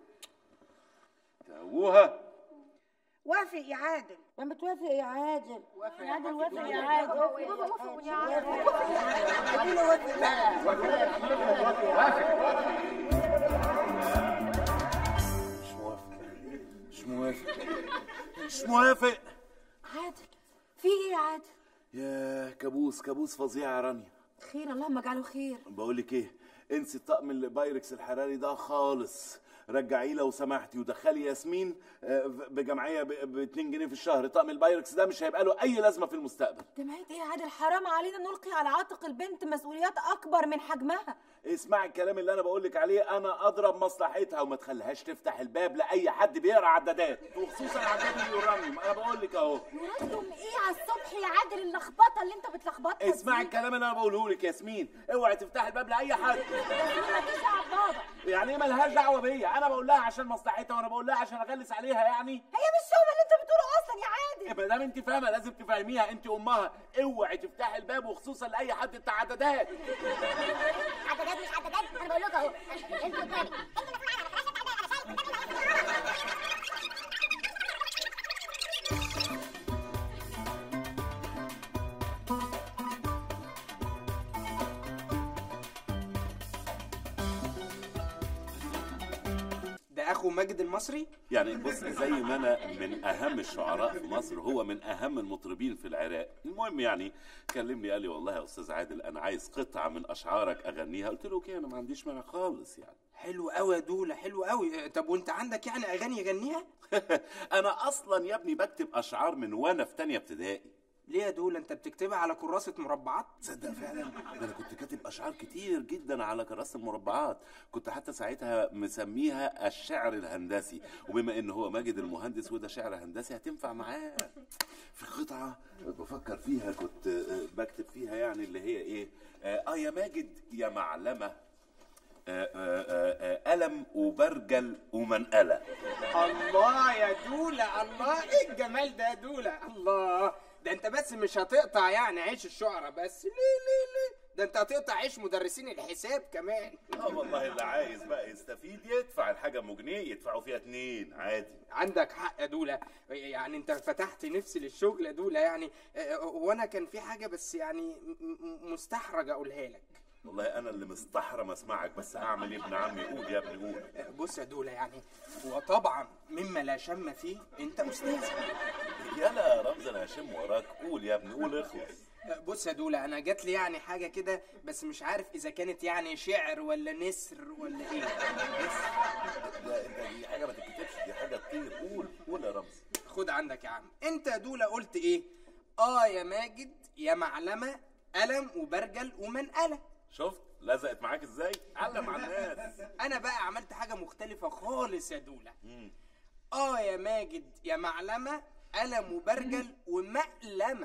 تهوها وافق يا عادل ما بتوافق يا عادل وافق يا عادل وافق وافق يا يا عادل. عادل بابا وافق يا عادل اديله وافق بقى مش موافق مش موافق مش موافق عادل في ايه يا عادل يا كابوس كابوس فظيع يا رانيا خير اللهم اجعله خير بقول لك ايه انسي الطقم البايركس الحراري ده خالص رجعيه لو سمحتي ودخلي ياسمين آه، بجمعيه ب 2 جنيه في الشهر طقم البايركس ده مش هيبقى له اي لازمه في المستقبل جمعية ايه يا عادل حرام علينا نلقي على عاتق البنت مسؤوليات اكبر من حجمها اسمعي الكلام اللي انا بقول لك عليه انا اضرب مصلحتها وما تخليهاش تفتح الباب لاي حد بيقرا عدادات وخصوصا عداد اليورانيوم انا بقول لك اهو يورانيوم ايه على الصبح يا عادل اللخبطه اللي انت بتلخبطها اسمعي الكلام اللي انا بقوله لك ياسمين اوعي تفتحي الباب لاي حد مالكيش دعوه بابا يعني ايه ملهاش دعوه بيا انا بقول لها عشان مصلحتها وانا بقول لها عشان اغلس عليها يعني هي مش شغل اللي انت بتقوله اصلا يا عادل ما دام انت فاهمه لازم تفهميها انت امها اوعي تفتحي الباب وخصوصا لاي حد بتاع عدادات عدادات مش عدادات انا بقول لكم اهو انتوا قدامي ده اخو ماجد المصري يعني بص زي ما انا من اهم الشعراء في مصر هو من اهم المطربين في العراق المهم يعني كلمني قال لي والله يا استاذ عادل انا عايز قطعه من اشعارك اغنيها قلت له اوكي انا ما عنديش مانع خالص يعني حلو قوي يا دوله حلو قوي طب وانت عندك يعني اغاني يغنيها انا اصلا يا ابني بكتب اشعار من وانا في تانية ابتدائي ليه يا دوله انت بتكتبها على كراسه مربعات تصدق فعلا ده انا كنت كاتب اشعار كتير جدا على كراسه المربعات كنت حتى ساعتها مسميها الشعر الهندسي وبما ان هو ماجد المهندس وده شعر هندسي هتنفع معاه في قطعه بفكر فيها كنت آه، بكتب فيها يعني اللي هي ايه اه آه، يا ماجد يا معلمه آه، آه، آه، آه، ألم وبرجل ومنقلة الله يا دوله الله ايه الجمال ده يا دوله الله ده انت بس مش هتقطع يعني عيش الشعراء بس ليه ليه ليه ده انت هتقطع عيش مدرسين الحساب كمان اه والله اللي عايز بقى يستفيد يدفع الحاجة ام جنيه يدفعوا فيها اتنين عادي عندك حق يا دوله يعني انت فتحت نفسي للشغل يا دوله يعني اه، وانا كان في حاجه بس يعني م- م- مستحرج اقولها لك والله انا اللي مستحرم اسمعك بس اعمل ايه ابن عمي قول يا ابني قول بص يا دوله يعني وطبعا مما لا شم فيه انت استاذ يلا يا رمز انا هشم وراك قول يا ابني قول اخلص بص يا دوله انا جات لي يعني حاجه كده بس مش عارف اذا كانت يعني شعر ولا نسر ولا ايه ده انت دي حاجه ما تتكتبش دي حاجه تطير قول قول يا رمز خد عندك يا عم انت يا دوله قلت ايه اه يا ماجد يا معلمه قلم وبرجل ومنقله شفت لزقت معاك ازاي علم على الناس انا بقى عملت حاجه مختلفه خالص يا دوله اه يا ماجد يا معلمه قلم وبرجل ومقلمه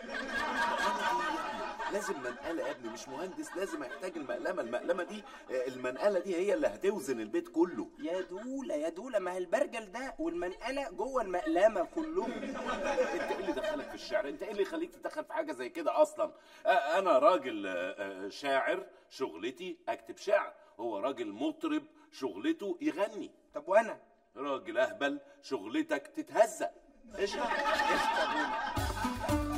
لازم منقله يا ابني مش مهندس لازم هيحتاج المقلمه المقلمه دي آه، المنقله دي هي اللي هتوزن البيت كله يا دوله يا دوله ما هي البرجل ده والمنقله جوه المقلمه كلهم انت ايه اللي دخلك في الشعر انت ايه اللي يخليك تدخل في حاجه زي كده اصلا آه، انا راجل آه، آه، شاعر شغلتي اكتب شعر هو راجل مطرب شغلته يغني طب وانا راجل اهبل شغلتك تتهزق اشرب اشرب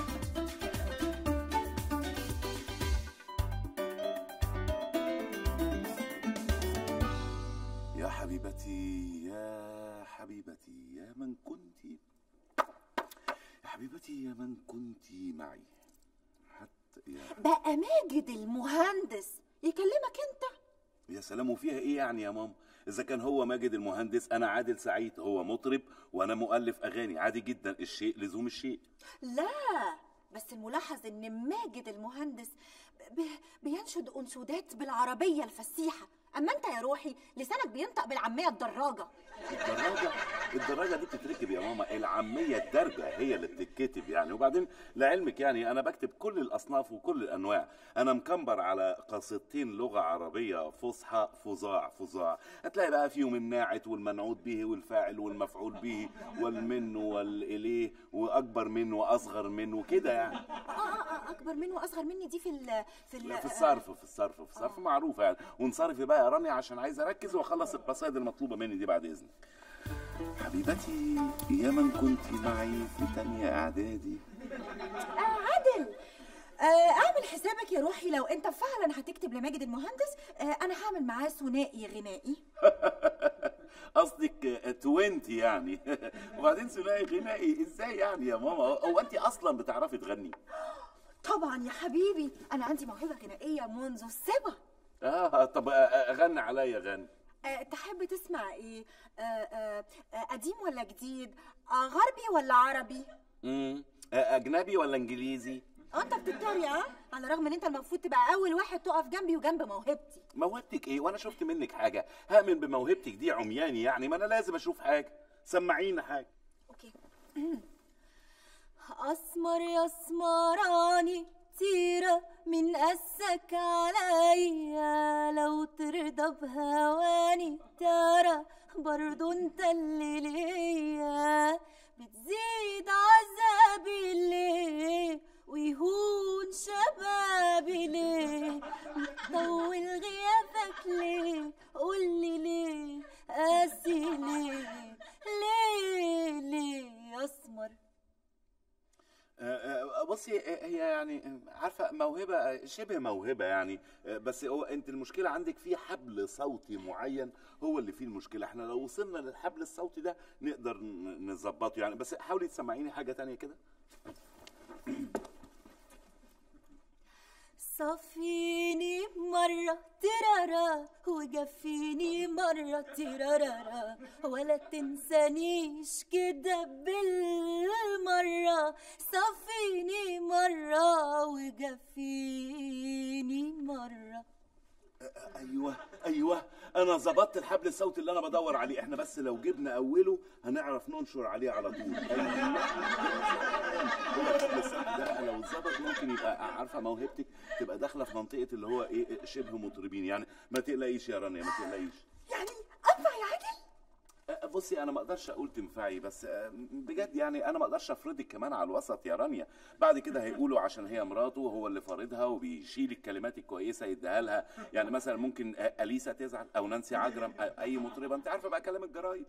يا حبيبتي يا حبيبتي يا من كنت يا حبيبتي يا من كنت معي حتى يا بقى ماجد المهندس يكلمك انت يا سلام وفيها ايه يعني يا ماما اذا كان هو ماجد المهندس انا عادل سعيد هو مطرب وانا مؤلف اغاني عادي جدا الشيء لزوم الشيء لا بس الملاحظ ان ماجد المهندس ب... بينشد انشودات بالعربيه الفسيحه اما انت يا روحي لسانك بينطق بالعاميه الدراجه الدراجه الدراجه دي بتتركب يا ماما العاميه الدرجه هي اللي بتتكتب يعني وبعدين لعلمك يعني انا بكتب كل الاصناف وكل الانواع انا مكمبر على قصيدتين لغه عربيه فصحى فظاع فظاع هتلاقي بقى فيهم الناعت والمنعوت به والفاعل والمفعول به والمن والاليه واكبر من واصغر من وكده يعني اه اه اه اكبر مني واصغر مني دي في ال في ال في الصرف في الصرف في الصرف معروفه يعني وانصرفي بقى يا رانيا عشان عايز اركز واخلص القصائد المطلوبه مني دي بعد اذنك حبيبتي يا من كنت معي في تانية اعدادي آه عادل آه اعمل حسابك يا روحي لو انت فعلا هتكتب لماجد المهندس آه انا هعمل معاه ثنائي غنائي قصدك 20 يعني وبعدين ثنائي غنائي ازاي يعني يا ماما هو انت اصلا بتعرفي تغني طبعا يا حبيبي انا عندي موهبه غنائيه منذ الصبا اه طب آه، غني عليا غني أه تحب تسمع ايه أه أه آه، قديم ولا جديد أه غربي ولا عربي امم اجنبي ولا انجليزي اه انت بتتريق ها على الرغم ان انت المفروض تبقى اول واحد تقف جنبي وجنب موهبتي موهبتك ايه وانا شفت منك حاجه هامن بموهبتك دي عمياني يعني ما انا لازم اشوف حاجه سمعينا حاجه اوكي اسمر يا اسمراني تيرة من قسك عليا لو ترضى بهواني ترى برضو انت اللي ليا بتزيد عذابي ليه ويهون شبابي ليه طول غيابك ليه قولي ليه قاسي ليه ليه ليه يا اسمر آه، آه، بصي آه، هي يعني آه، عارفه موهبه آه، شبه موهبه يعني آه، بس هو انت المشكله عندك في حبل صوتي معين هو اللي فيه المشكله احنا لو وصلنا للحبل الصوتي ده نقدر ن- نظبطه يعني بس حاولي تسمعيني حاجه تانية كده صفيني مرة ترارا وجفيني مرة ترارا ولا تنسانيش كده بالمرة صفيني مرة وجفيني مرة ايوه ايوه انا ظبطت الحبل الصوتي اللي انا بدور عليه احنا بس لو جبنا اوله هنعرف ننشر عليه على طول ايوه هو الحبل الصوتي ده بقى لو اتظبط ممكن يبقى عارفه موهبتك تبقى داخله في منطقه اللي هو ايه شبه مطربين يعني ما تقلقيش يا رانيا ما تقلقيش يعني انفع يا عادل أه، بصي انا ما اقدرش اقول تنفعي بس أه، بجد يعني انا ما اقدرش افرضك كمان على الوسط يا رانيا بعد كده هيقولوا عشان هي مراته وهو اللي فارضها وبيشيل الكلمات الكويسه يديها لها يعني مثلا ممكن أه، اليسا تزعل او نانسي عجرم أه، اي مطربه انت عارفه بقى كلام الجرايد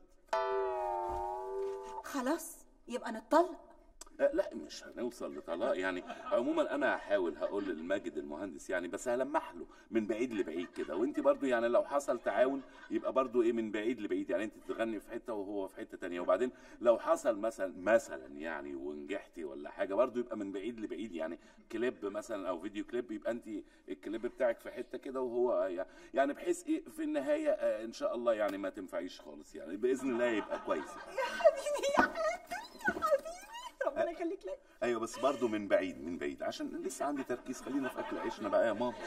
خلاص يبقى نتطلق أه، لا مش هنوصل لطلاق يعني عموما انا هحاول هقول للماجد المهندس يعني بس هلمح له من بعيد لبعيد كده وانت برضو يعني لو حصل تعاون يبقى برضو ايه من بعيد لبعيد يعني انت تغني في حته وهو في حته تانية وبعدين لو حصل مثلا مثلا يعني ونجحتي ولا حاجه برضو يبقى من بعيد لبعيد يعني كليب مثلا او فيديو كليب يبقى انت الكليب بتاعك في حته كده وهو يعني بحيث ايه في النهايه آه، ان شاء الله يعني ما تنفعيش خالص يعني باذن الله يبقى كويس يا حبيبي يا حبيبي يا حبيبي ربنا يخليك لي ايوه بس برضه من بعيد من بعيد عشان لسه عندي تركيز خلينا في اكل عيشنا بقى يا ماما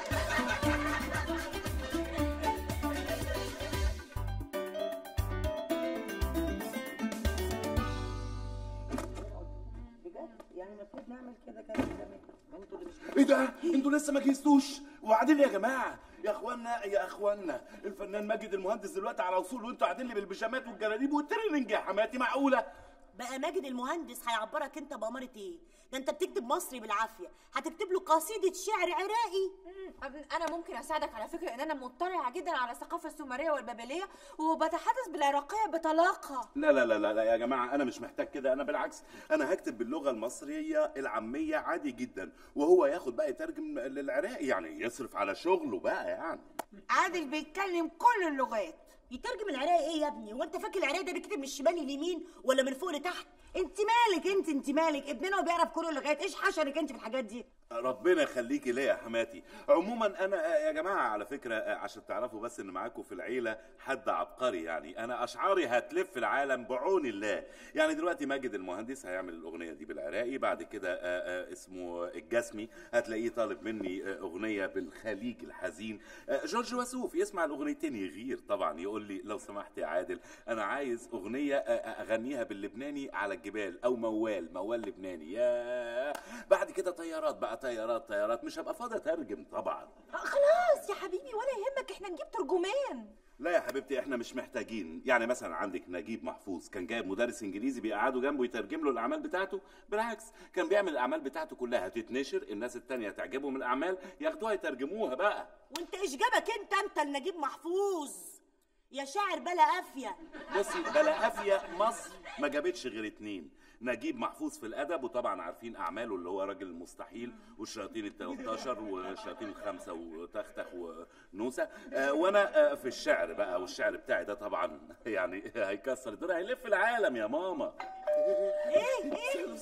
المفروض نعمل كده كان زمان انتوا اللي مش ايه ده انتوا لسه ما جهزتوش وبعدين يا جماعه يا اخوانا يا اخوانا الفنان ماجد المهندس دلوقتي على وصول وانتوا قاعدين لي بالبيجامات والجلاليب والتريننج يا حماتي معقوله بقى ماجد المهندس هيعبرك انت بأمارة ايه ده انت بتكتب مصري بالعافيه هتكتب له قصيده شعر عراقي انا ممكن اساعدك على فكره ان انا مطلعه جدا على الثقافه السومريه والبابليه وبتحدث بالعراقيه بطلاقه لا لا لا لا لا يا جماعه انا مش محتاج كده انا بالعكس انا هكتب باللغه المصريه العاميه عادي جدا وهو ياخد بقى يترجم للعراقي يعني يصرف على شغله بقى يعني عادل بيتكلم كل اللغات يترجم العراقي ايه يا ابني وانت فاكر العراقي ده بيكتب من الشمال لليمين ولا من فوق لتحت انت مالك انت انت مالك ابننا وبيعرف كل اللغات ايش حشرك انت في الحاجات دي ربنا يخليكي ليا يا حماتي عموما انا يا جماعه على فكره عشان تعرفوا بس ان معاكم في العيله حد عبقري يعني انا اشعاري هتلف العالم بعون الله يعني دلوقتي ماجد المهندس هيعمل الاغنيه دي بالعراقي بعد كده آه، آه، اسمه الجسمي هتلاقيه طالب مني آه، اغنيه بالخليج الحزين آه، جورج وسوف يسمع الاغنيتين يغير طبعا يقول لي لو سمحت يا عادل انا عايز اغنيه آه، آه، اغنيها باللبناني على الجبال او موال موال لبناني يا بعد كده طيارات بقى طيارات طيارات مش هبقى فاضي اترجم طبعا خلاص يا حبيبي ولا يهمك احنا نجيب ترجمان لا يا حبيبتي احنا مش محتاجين يعني مثلا عندك نجيب محفوظ كان جايب مدرس انجليزي بيقعدوا جنبه يترجم له الاعمال بتاعته بالعكس كان بيعمل الاعمال بتاعته كلها تتنشر الناس التانية تعجبهم الاعمال ياخدوها يترجموها بقى وانت ايش جابك انت انت النجيب محفوظ يا شاعر بلا قافيه بصي بلا قافيه مصر ما جابتش غير اتنين نجيب محفوظ في الادب وطبعا عارفين اعماله اللي هو راجل المستحيل والشياطين ال 13 والشياطين الخمسه وتختخ ونوسه آه وانا آه في الشعر بقى والشعر بتاعي ده طبعا يعني هيكسر الدنيا هيلف العالم يا ماما ايه ايه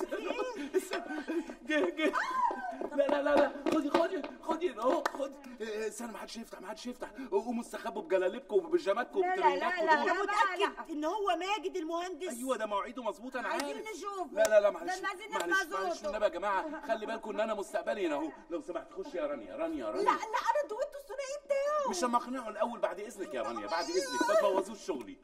جه جه لا لا لا لا خدي خدي خدي اهو خدي آه، استنى ما حدش يفتح ما حدش يفتح قوموا استخبوا بجلاليبكم وبيجاماتكم لا لا لا وبترنجاتكم لا دول. انا متاكد ان هو ماجد المهندس ايوه ده مواعيده مظبوطه انا عارف عايزين نشوفه. لا لا لا معلش ده عايزين معلش نسمع معلش صوته. والنبي يا جماعه خلي بالكم ان انا مستقبلي هنا اهو لو سمحت خش يا رانيا رانيا لا رانيا لا انا دويتو الثنائي بتاعه مش لما اقنعه الاول بعد اذنك يا رانيا بعد اذنك ما تبوظوش شغلي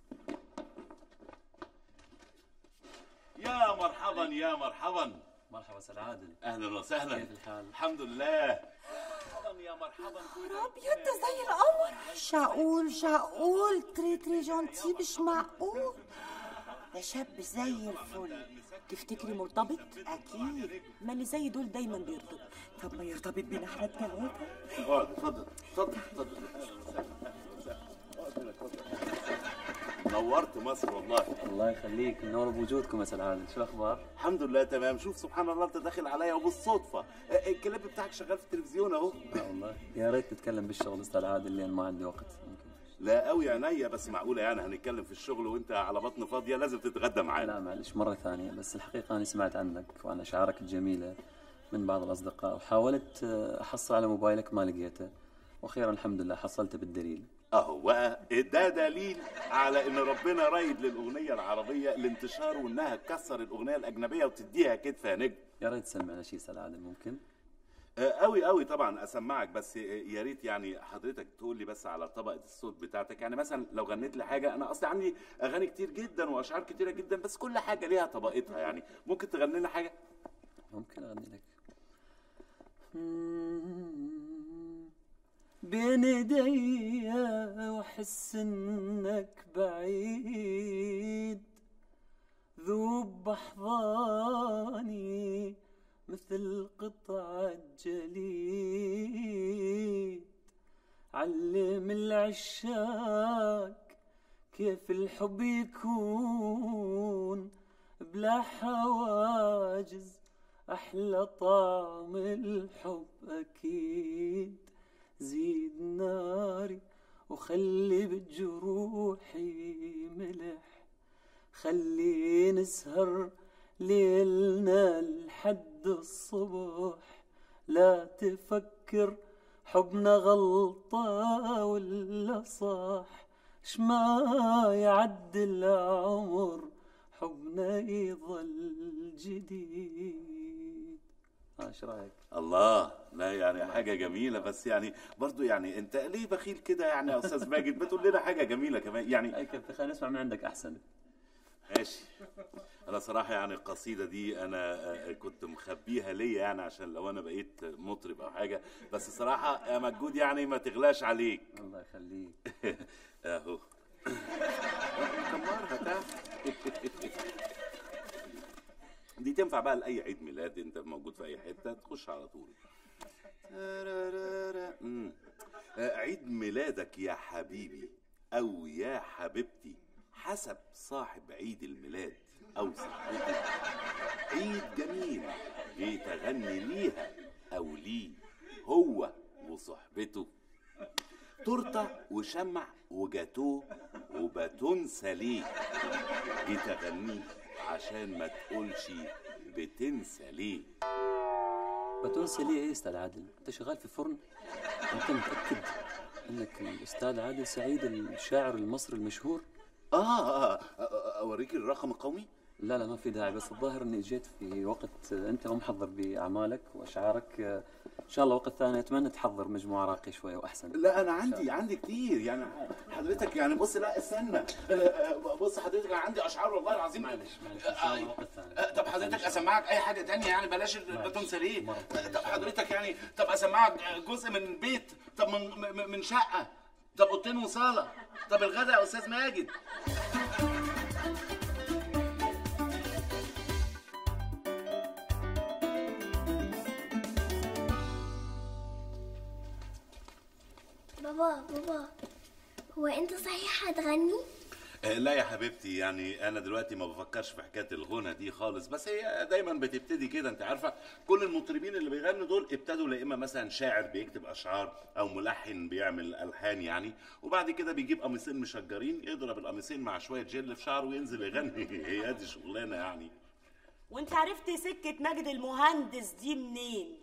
يا مرحبا يا مرحبا مرحبا استاذ عادل اهلا وسهلا كيف الحال؟ الحمد لله مرحبا يا مرحبا ابيض ده زي القمر شقول شقول تري تري جونتي مش معقول ده شاب زي الفل تفتكري مرتبط اكيد ما اللي زي دول دايما بيرتبط طب ما يرتبط بينا احنا الثلاثه اقعد اتفضل اتفضل اتفضل أهلاً وسهلاً، أهلاً وسهلاً. اقعد هنا، اتفضل. نورت مصر والله الله يخليك منور بوجودكم يا استاذ عادل شو الاخبار؟ الحمد لله تمام شوف سبحان الله انت داخل عليا وبالصدفه آه، الكليب بتاعك شغال في التلفزيون اهو اه والله يا ريت نتكلم بالشغل استاذ عادل لان ما عندي وقت ممكن لا قوي عينيا بس معقوله يعني هنتكلم في الشغل وانت على بطن فاضيه لازم تتغدى معانا لا معلش مرة ثانية بس الحقيقة أنا سمعت عنك وعن أشعارك الجميلة من بعض الأصدقاء وحاولت آه، أحصل على موبايلك ما لقيته وأخيرا الحمد لله حصلته بالدليل اهو بقى ده دليل على ان ربنا رايد للاغنيه العربيه الانتشار وانها تكسر الاغنيه الاجنبيه وتديها كتف يا نجم يا ريت تسمعنا شيء استاذ عادل ممكن؟ آه، قوي قوي طبعا اسمعك بس آه، يا ريت يعني حضرتك تقول لي بس على طبقه الصوت بتاعتك يعني مثلا لو غنيت لي حاجه انا اصلا عندي اغاني كتير جدا واشعار كتيره جدا بس كل حاجه ليها طبقتها يعني ممكن تغني لنا حاجه ممكن أغني لك بين ايدي واحس انك بعيد ذوب بحضاني مثل قطعة جليد علم العشاق كيف الحب يكون بلا حواجز أحلى طعم الحب أكيد زيد ناري وخلي بجروحي ملح خلي نسهر ليلنا لحد الصبح لا تفكر حبنا غلطة ولا صح شما يعدل عمر حبنا يظل جديد ها ايش رايك؟ الله لا يعني حاجه جميله بس يعني برضو يعني انت ليه بخيل كده يعني يا استاذ ماجد ما تقول لنا حاجه جميله كمان يعني اي كيف خلينا نسمع من عندك احسن ماشي انا صراحه يعني القصيده دي انا آه، كنت مخبيها ليا يعني عشان لو انا بقيت مطرب او حاجه بس صراحه يا مجهود يعني ما تغلاش عليك الله يخليك اهو كمرها تعال دي تنفع بقى لاي عيد ميلاد انت موجود في اي حته تخش على طول مم. آه، عيد ميلادك يا حبيبي او يا حبيبتي حسب صاحب عيد الميلاد او صاحبتك عيد جميل جيت اغني ليها او ليه هو وصحبته تورته وشمع وجاتوه وباتون ساليه جيت اغنيه عشان ما تقولش بتنسى ليه بتنسى ليه ايه يا استاذ عادل؟ انت شغال في فرن؟ انت متاكد انك الاستاذ عادل سعيد الشاعر المصري المشهور؟ اه اه اوريك الرقم القومي؟ لا لا ما في داعي بس الظاهر اني جيت في وقت انت مو محضر باعمالك واشعارك ان شاء الله وقت ثاني اتمنى تحضر مجموعه راقيه شويه واحسن لا انا عندي عندي كتير يعني حضرتك يعني بص لا استنى آه، آه، بص حضرتك انا عندي اشعار والله العظيم معلش معلش طب حضرتك اسمعك اي حاجه تانية يعني بلاش الباتون سريه طب حضرتك يعني طب اسمعك جزء من بيت طب من من- من شقه طب اوضتين وصاله طب الغدا يا استاذ ماجد بابا بابا هو انت صحيح هتغني آه، لا يا حبيبتي يعني انا دلوقتي ما بفكرش في حكايه الغنى دي خالص بس هي دايما بتبتدي كده انت عارفه كل المطربين اللي بيغنوا دول ابتدوا لا اما مثلا شاعر بيكتب اشعار او ملحن بيعمل الحان يعني وبعد كده بيجيب قميصين مشجرين يضرب القميصين مع شويه جل في شعره وينزل يغني هي دي شغلانه يعني وانت عرفت سكه ماجد المهندس دي منين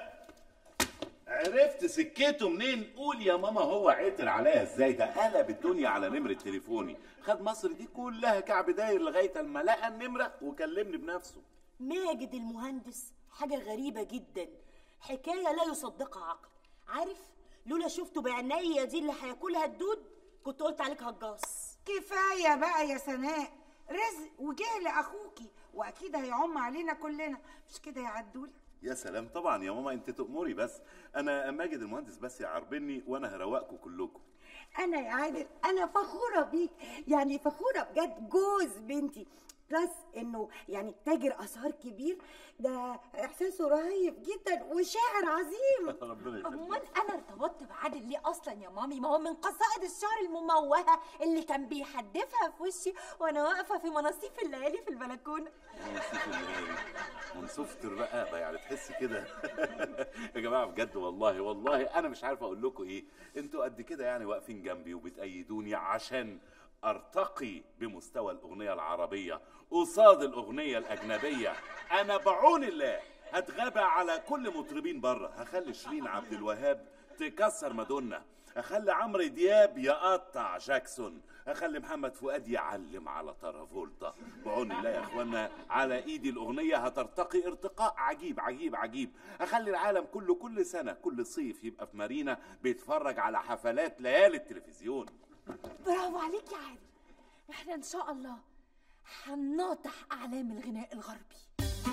عرفت سكته منين قول يا ماما هو عتر عليا ازاي ده قلب الدنيا على نمره تليفوني خد مصر دي كلها كعب داير لغايه اما لقى النمره وكلمني بنفسه ماجد المهندس حاجة غريبة جدا حكاية لا يصدقها عقل عارف لولا شفته بعينيا دي اللي هياكلها الدود كنت قلت عليك هجاص كفايه بقى يا سناء رزق وجه لاخوكي واكيد هيعم علينا كلنا مش كده يا عدولي يا سلام طبعا يا ماما انت تأمري بس انا ماجد المهندس بس يعربني وانا هروقكم كلكم انا يا عادل انا فخوره بيك يعني فخوره بجد جوز بنتي بلس انه يعني تاجر اثار كبير ده احساسه رهيب جدا وشاعر عظيم ربنا يخليك امال انا ارتبطت بعادل ليه اصلا يا مامي ما هو من قصائد الشعر المموهه اللي كان بيحدفها في وشي وانا واقفه في مناصيف الليالي في البلكونه منصوف الليالي منصوفة الرقابة يعني تحس كده يا جماعة بجد والله والله أنا مش عارف أقول لكم إيه أنتوا قد كده يعني واقفين جنبي وبتأيدوني عشان أرتقي بمستوى الأغنية العربية قصاد الأغنية الأجنبية أنا بعون الله هتغابى على كل مطربين بره هخلي شيرين عبد الوهاب تكسر مادونا اخلي عمرو دياب يقطع جاكسون اخلي محمد فؤاد يعلم على ترافولتا بعون الله يا اخوانا على ايدي الاغنيه هترتقي ارتقاء عجيب عجيب عجيب اخلي العالم كله كل سنه كل صيف يبقى في مارينا بيتفرج على حفلات ليالي التلفزيون برافو عليك يا عادل احنا ان شاء الله هنناطح اعلام الغناء الغربي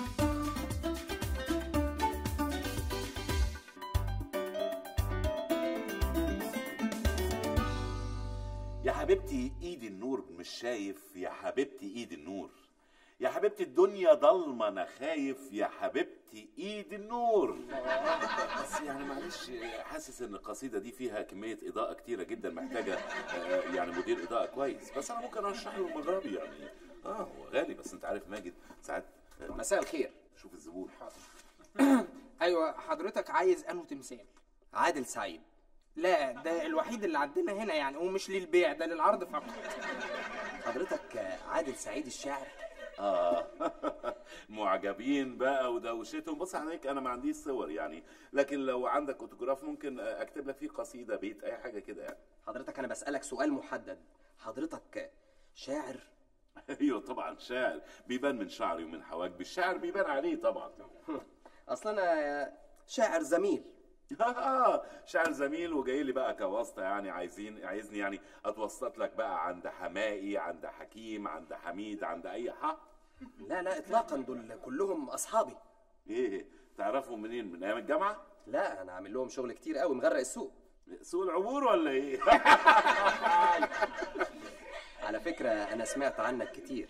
يا حبيبتي ايد النور مش شايف يا حبيبتي ايد النور يا حبيبتي الدنيا ضلمه انا خايف يا حبيبتي ايد النور بس يعني معلش حاسس ان القصيده دي فيها كميه اضاءه كتيره جدا محتاجه آه، يعني مدير اضاءه كويس بس انا ممكن ارشح له المغربي يعني اه هو غالي بس انت عارف ماجد ساعات مساء الخير شوف الزبون ايوه حضرتك عايز انه تمثال عادل سعيد لا ده الوحيد اللي عندنا هنا يعني ومش للبيع ده للعرض فقط حضرتك عادل سعيد الشاعر اه معجبين بقى ودوشتهم بص عليك انا ما عنديش صور يعني لكن لو عندك اوتوجراف ممكن اكتب لك فيه قصيده بيت اي حاجه كده يعني حضرتك انا بسألك سؤال محدد حضرتك شاعر ايوه طبعا شاعر بيبان من شعري ومن حواجبي الشاعر بيبان عليه طبعا اصل انا شاعر زميل اه شاعر زميل وجاي لي بقى كواسطه يعني عايزين عايزني يعني اتوسط لك بقى عند حمائي عند حكيم عند حميد عند اي حق لا لا اطلاقا دول كلهم اصحابي ايه تعرفهم منين من ايام الجامعه لا انا عامل لهم شغل كتير قوي مغرق السوق سوق العبور ولا ايه على فكره انا سمعت عنك كتير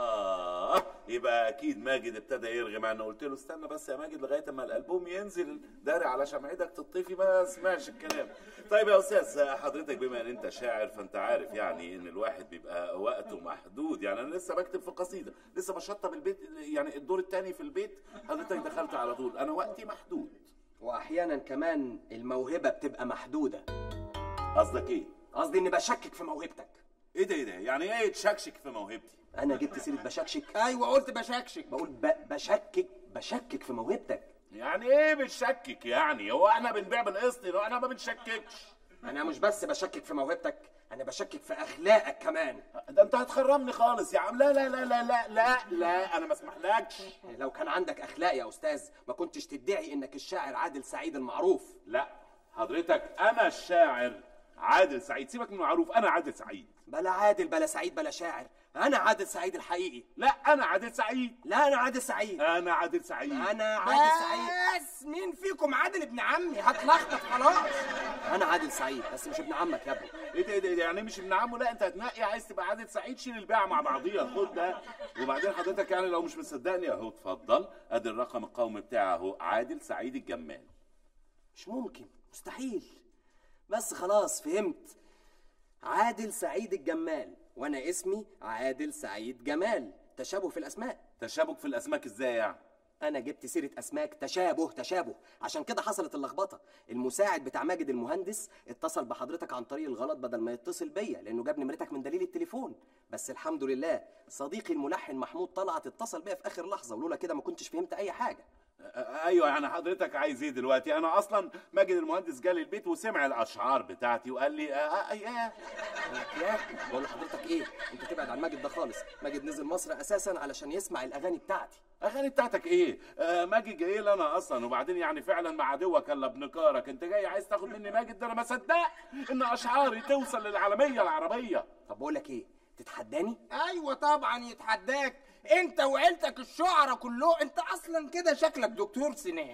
اه يبقى اكيد ماجد ابتدى يرغي مع انه قلت له استنى بس يا ماجد لغايه اما الالبوم ينزل داري على شمعتك تطفي ما سمعش الكلام طيب يا استاذ حضرتك بما ان انت شاعر فانت عارف يعني ان الواحد بيبقى وقته محدود يعني انا لسه بكتب في قصيده لسه بشطب البيت يعني الدور الثاني في البيت حضرتك دخلت على طول انا وقتي محدود واحيانا كمان الموهبه بتبقى محدوده قصدك ايه قصدي اني بشكك في موهبتك ايه ده ايه ده يعني ايه تشكشك في موهبتي انا جبت سيره بشكشك ايوه قلت بشكشك بقول ب... بشكك بشكك في موهبتك يعني ايه بتشكك يعني هو احنا بنبيع بالقسط هو احنا ما بنشككش انا مش بس بشكك في موهبتك انا بشكك في اخلاقك كمان ده انت هتخرمني خالص يا عم لا لا لا لا لا لا لا انا ما اسمحلكش لو كان عندك اخلاق يا استاذ ما كنتش تدعي انك الشاعر عادل سعيد المعروف لا حضرتك انا الشاعر عادل سعيد سيبك من معروف انا عادل سعيد بلا عادل بلا سعيد بلا شاعر انا عادل سعيد الحقيقي لا انا عادل سعيد لا انا عادل سعيد انا عادل سعيد انا عادل سعيد بس مين فيكم عادل ابن عمي هتلخبط خلاص انا عادل سعيد بس مش ابن عمك يا ابني ايه ده ايه ده يعني مش ابن عمه لا انت هتنقي عايز تبقى عادل سعيد شيل البيعه مع بعضيها خد ده وبعدين حضرتك يعني لو مش مصدقني اهو اتفضل ادي الرقم القومي بتاعي اهو عادل سعيد الجمال مش ممكن مستحيل بس خلاص فهمت عادل سعيد الجمال وانا اسمي عادل سعيد جمال تشابه في الاسماء تشابك في الاسماك ازاي يعني انا جبت سيره اسماك تشابه تشابه عشان كده حصلت اللخبطه المساعد بتاع ماجد المهندس اتصل بحضرتك عن طريق الغلط بدل ما يتصل بيا لانه جاب نمرتك من دليل التليفون بس الحمد لله صديقي الملحن محمود طلعت اتصل بيا في اخر لحظه ولولا كده ما كنتش فهمت اي حاجه ايوه يعني حضرتك عايز ايه دلوقتي انا اصلا ماجد المهندس جالي البيت وسمع الاشعار بتاعتي وقال لي آه آه ياه يا بقول لحضرتك ايه انت تبعد عن ماجد ده خالص ماجد نزل مصر اساسا علشان يسمع الاغاني بتاعتي اغاني بتاعتك ايه آه ماجد جاي لي انا اصلا وبعدين يعني فعلا مع عدوك الا ابن كارك انت جاي عايز تاخد مني ماجد ده انا ما صدقت ان اشعاري توصل للعالميه العربيه طب بقول لك ايه تتحداني ايوه طبعا يتحداك انت وعيلتك الشعراء كلهم انت اصلا كده شكلك دكتور سنان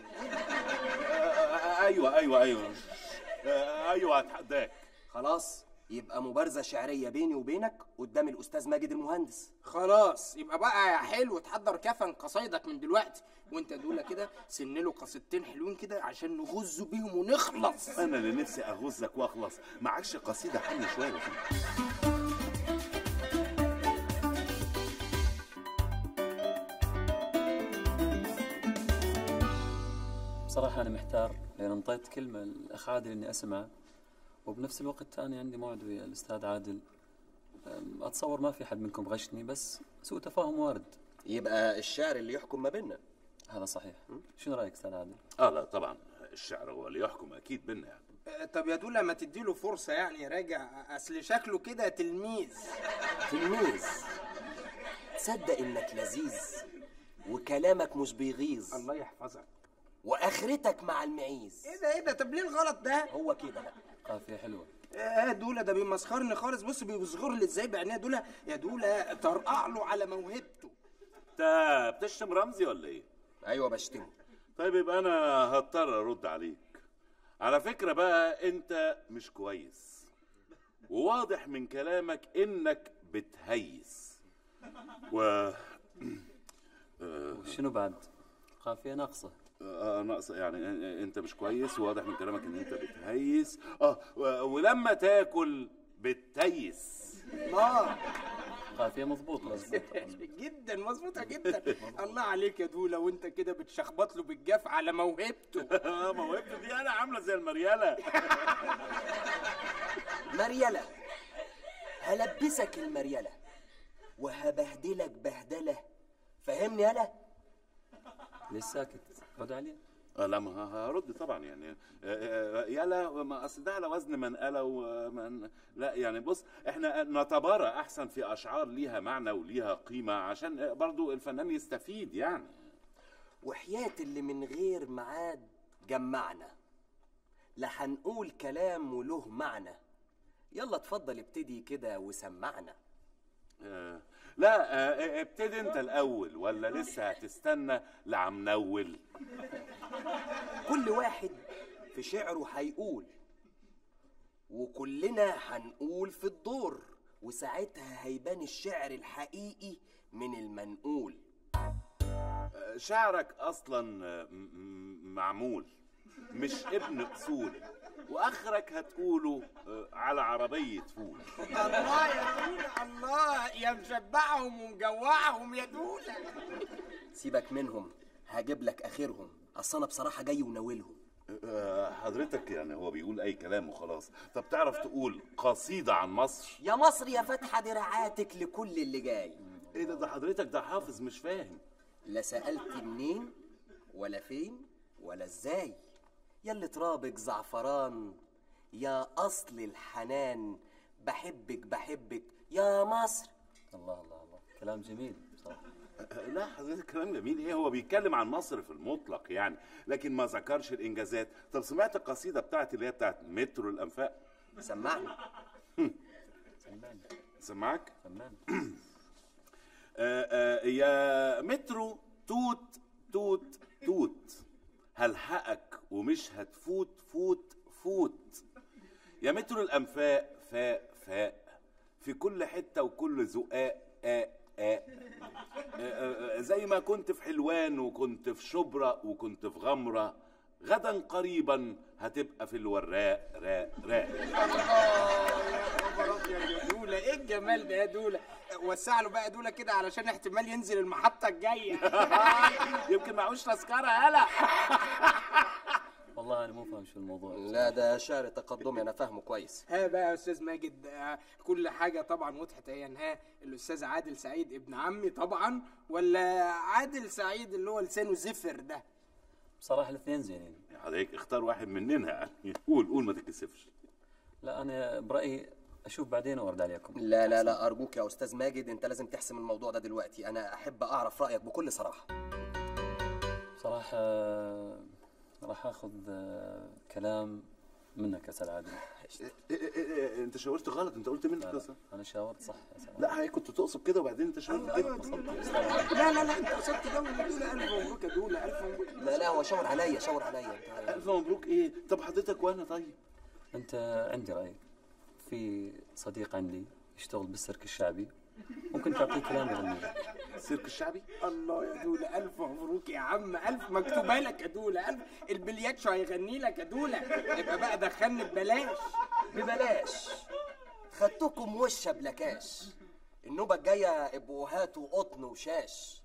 آه ايوه ايوه ايوه آه ايوه هتحداك خلاص يبقى مبارزه شعريه بيني وبينك قدام الاستاذ ماجد المهندس خلاص يبقى بقى يا حلو تحضر كفن قصايدك من دلوقتي وانت دول كده سن له قصيدتين حلوين كده عشان نغز بيهم ونخلص انا اللي نفسي اغزك واخلص معكش قصيده حلوه شويه ولا بصراحة أنا محتار لأن انطيت كلمة الأخ عادل إني أسمع وبنفس الوقت أنا عندي موعد ويا الأستاذ عادل أم، أتصور ما في حد منكم غشني بس سوء تفاهم وارد يبقى الشعر اللي يحكم ما بيننا هذا صحيح شنو رأيك أستاذ عادل؟ اه لا طبعا الشعر هو اللي يحكم اكيد بينا يعني آه، طب يا دول ما تديله فرصة يعني يراجع اصل شكله كده تلميذ تلميذ تصدق انك لذيذ وكلامك مش بيغيظ الله يحفظك واخرتك مع المعيز ايه ده ايه ده طب ليه الغلط ده هو كده بقى قافية حلوة اه دولة ده بيمسخرني خالص بص بيصغر لي ازاي بعينيه دولة يا دولة طرقع له على موهبته انت بتشتم رمزي ولا ايه ايوه بشتمه طيب يبقى انا هضطر ارد عليك على فكره بقى انت مش كويس وواضح من كلامك انك بتهيس و آه، شنو بعد؟ قافية ناقصة آه ناقصه يعني آه، انت مش كويس وواضح من كلامك ان انت بتهيس اه و- ولما تاكل بتتيس اه قافية مضبوطة جدا مظبوطة جدا الله عليك يا دولة وانت كده بتشخبط له بالجاف على موهبته موهبته دي انا عامله زي المرياله مريلة هلبسك المريلة وهبهدلك بهدلة فهمني يالا ليش ساكت؟ رد عليه آه لا ما ه- هرد طبعا يعني آه، آه، يلا ما اصل ده على وزن من قال ومن لا يعني بص احنا نتبارى احسن في اشعار ليها معنى وليها قيمه عشان آه، برضو الفنان يستفيد يعني وحياة اللي من غير ميعاد جمعنا لا هنقول كلام وله معنى يلا اتفضل ابتدي كده وسمعنا آه، لا آه، ابتدي انت الاول ولا لسه هتستنى لعم نول كل واحد في شعره هيقول وكلنا هنقول في الدور وساعتها هيبان الشعر الحقيقي من المنقول آه، شعرك اصلا آه، م- م- معمول مش ابن اصول واخرك هتقوله آه، على عربيه فول الله يا دولة الله يا مشبعهم ومجوعهم يا دولة سيبك منهم هجيب لك اخرهم اصل انا بصراحه جاي وناولهم آه، حضرتك يعني هو بيقول اي كلام وخلاص طب تعرف تقول قصيده عن مصر يا مصر يا فاتحه دراعاتك لكل اللي جاي ايه ده ده حضرتك ده حافظ مش فاهم لا سالت منين ولا فين ولا ازاي يا اللي ترابك زعفران يا اصل الحنان بحبك بحبك يا مصر الله الله الله كلام جميل بصراحه آه، لا حضرتك كلام جميل ايه هو بيتكلم عن مصر في المطلق يعني لكن ما ذكرش الانجازات طب سمعت القصيده بتاعت اللي هي بتاعت مترو الانفاق سمعني سمعك سمعني آه، آه، يا مترو توت توت توت هلحقك ومش هتفوت فوت فوت يا مترو الانفاق فاق فاق في كل حته وكل زقاق آ آ آه، آه، زي ما كنت في حلوان وكنت في شبرا وكنت في غمره غدا قريبا هتبقى في الوراق راق راق يا خبر ابيض يا دولة ايه الجمال ده يا دولة وسع له بقى دولة كده علشان احتمال ينزل المحطة الجاية يمكن معهوش تذكره هلا والله انا مو فاهم شو الموضوع لا ده شعر تقدمي انا فاهمه كويس ها بقى يا استاذ ماجد آه، كل حاجه طبعا وضحت اهي ها الاستاذ عادل سعيد ابن عمي طبعا ولا عادل سعيد اللي هو لسانه زفر ده بصراحه الاثنين زينين حضرتك اختار واحد مننا يعني قول قول ما تتكسفش لا انا برايي اشوف بعدين وارد عليكم لا لا لا ارجوك يا استاذ ماجد انت لازم تحسم الموضوع ده دلوقتي انا احب اعرف رايك بكل صراحه بصراحه راح اخذ آه، كلام منك يا استاذ عادل إيه إيه إيه انت شاورت غلط انت قلت منك يا أستاذ. انا شاورت صح يا استاذ لا هي كنت تقصد كده وبعدين انت شاورت كده لا لا لا انت قصدت جو يا دولة الف مبروك يا دولة الف مبروك لا لا هو شاور عليا شاور عليا انت الف مبروك ايه طب حضرتك وانا طيب انت عندي راي في صديق عندي يشتغل بالسيرك الشعبي ممكن تعطيه كلام يغني السيرك الشعبي الله يا دولة ألف مبروك يا عم ألف مكتوبة لك يا دولة ألف البلياتشو هيغني لك يا دولة يبقى بقى دخلني ببلاش ببلاش خدتكم وشه بلاكاش النوبة الجاية ابقوا هاتوا قطن وشاش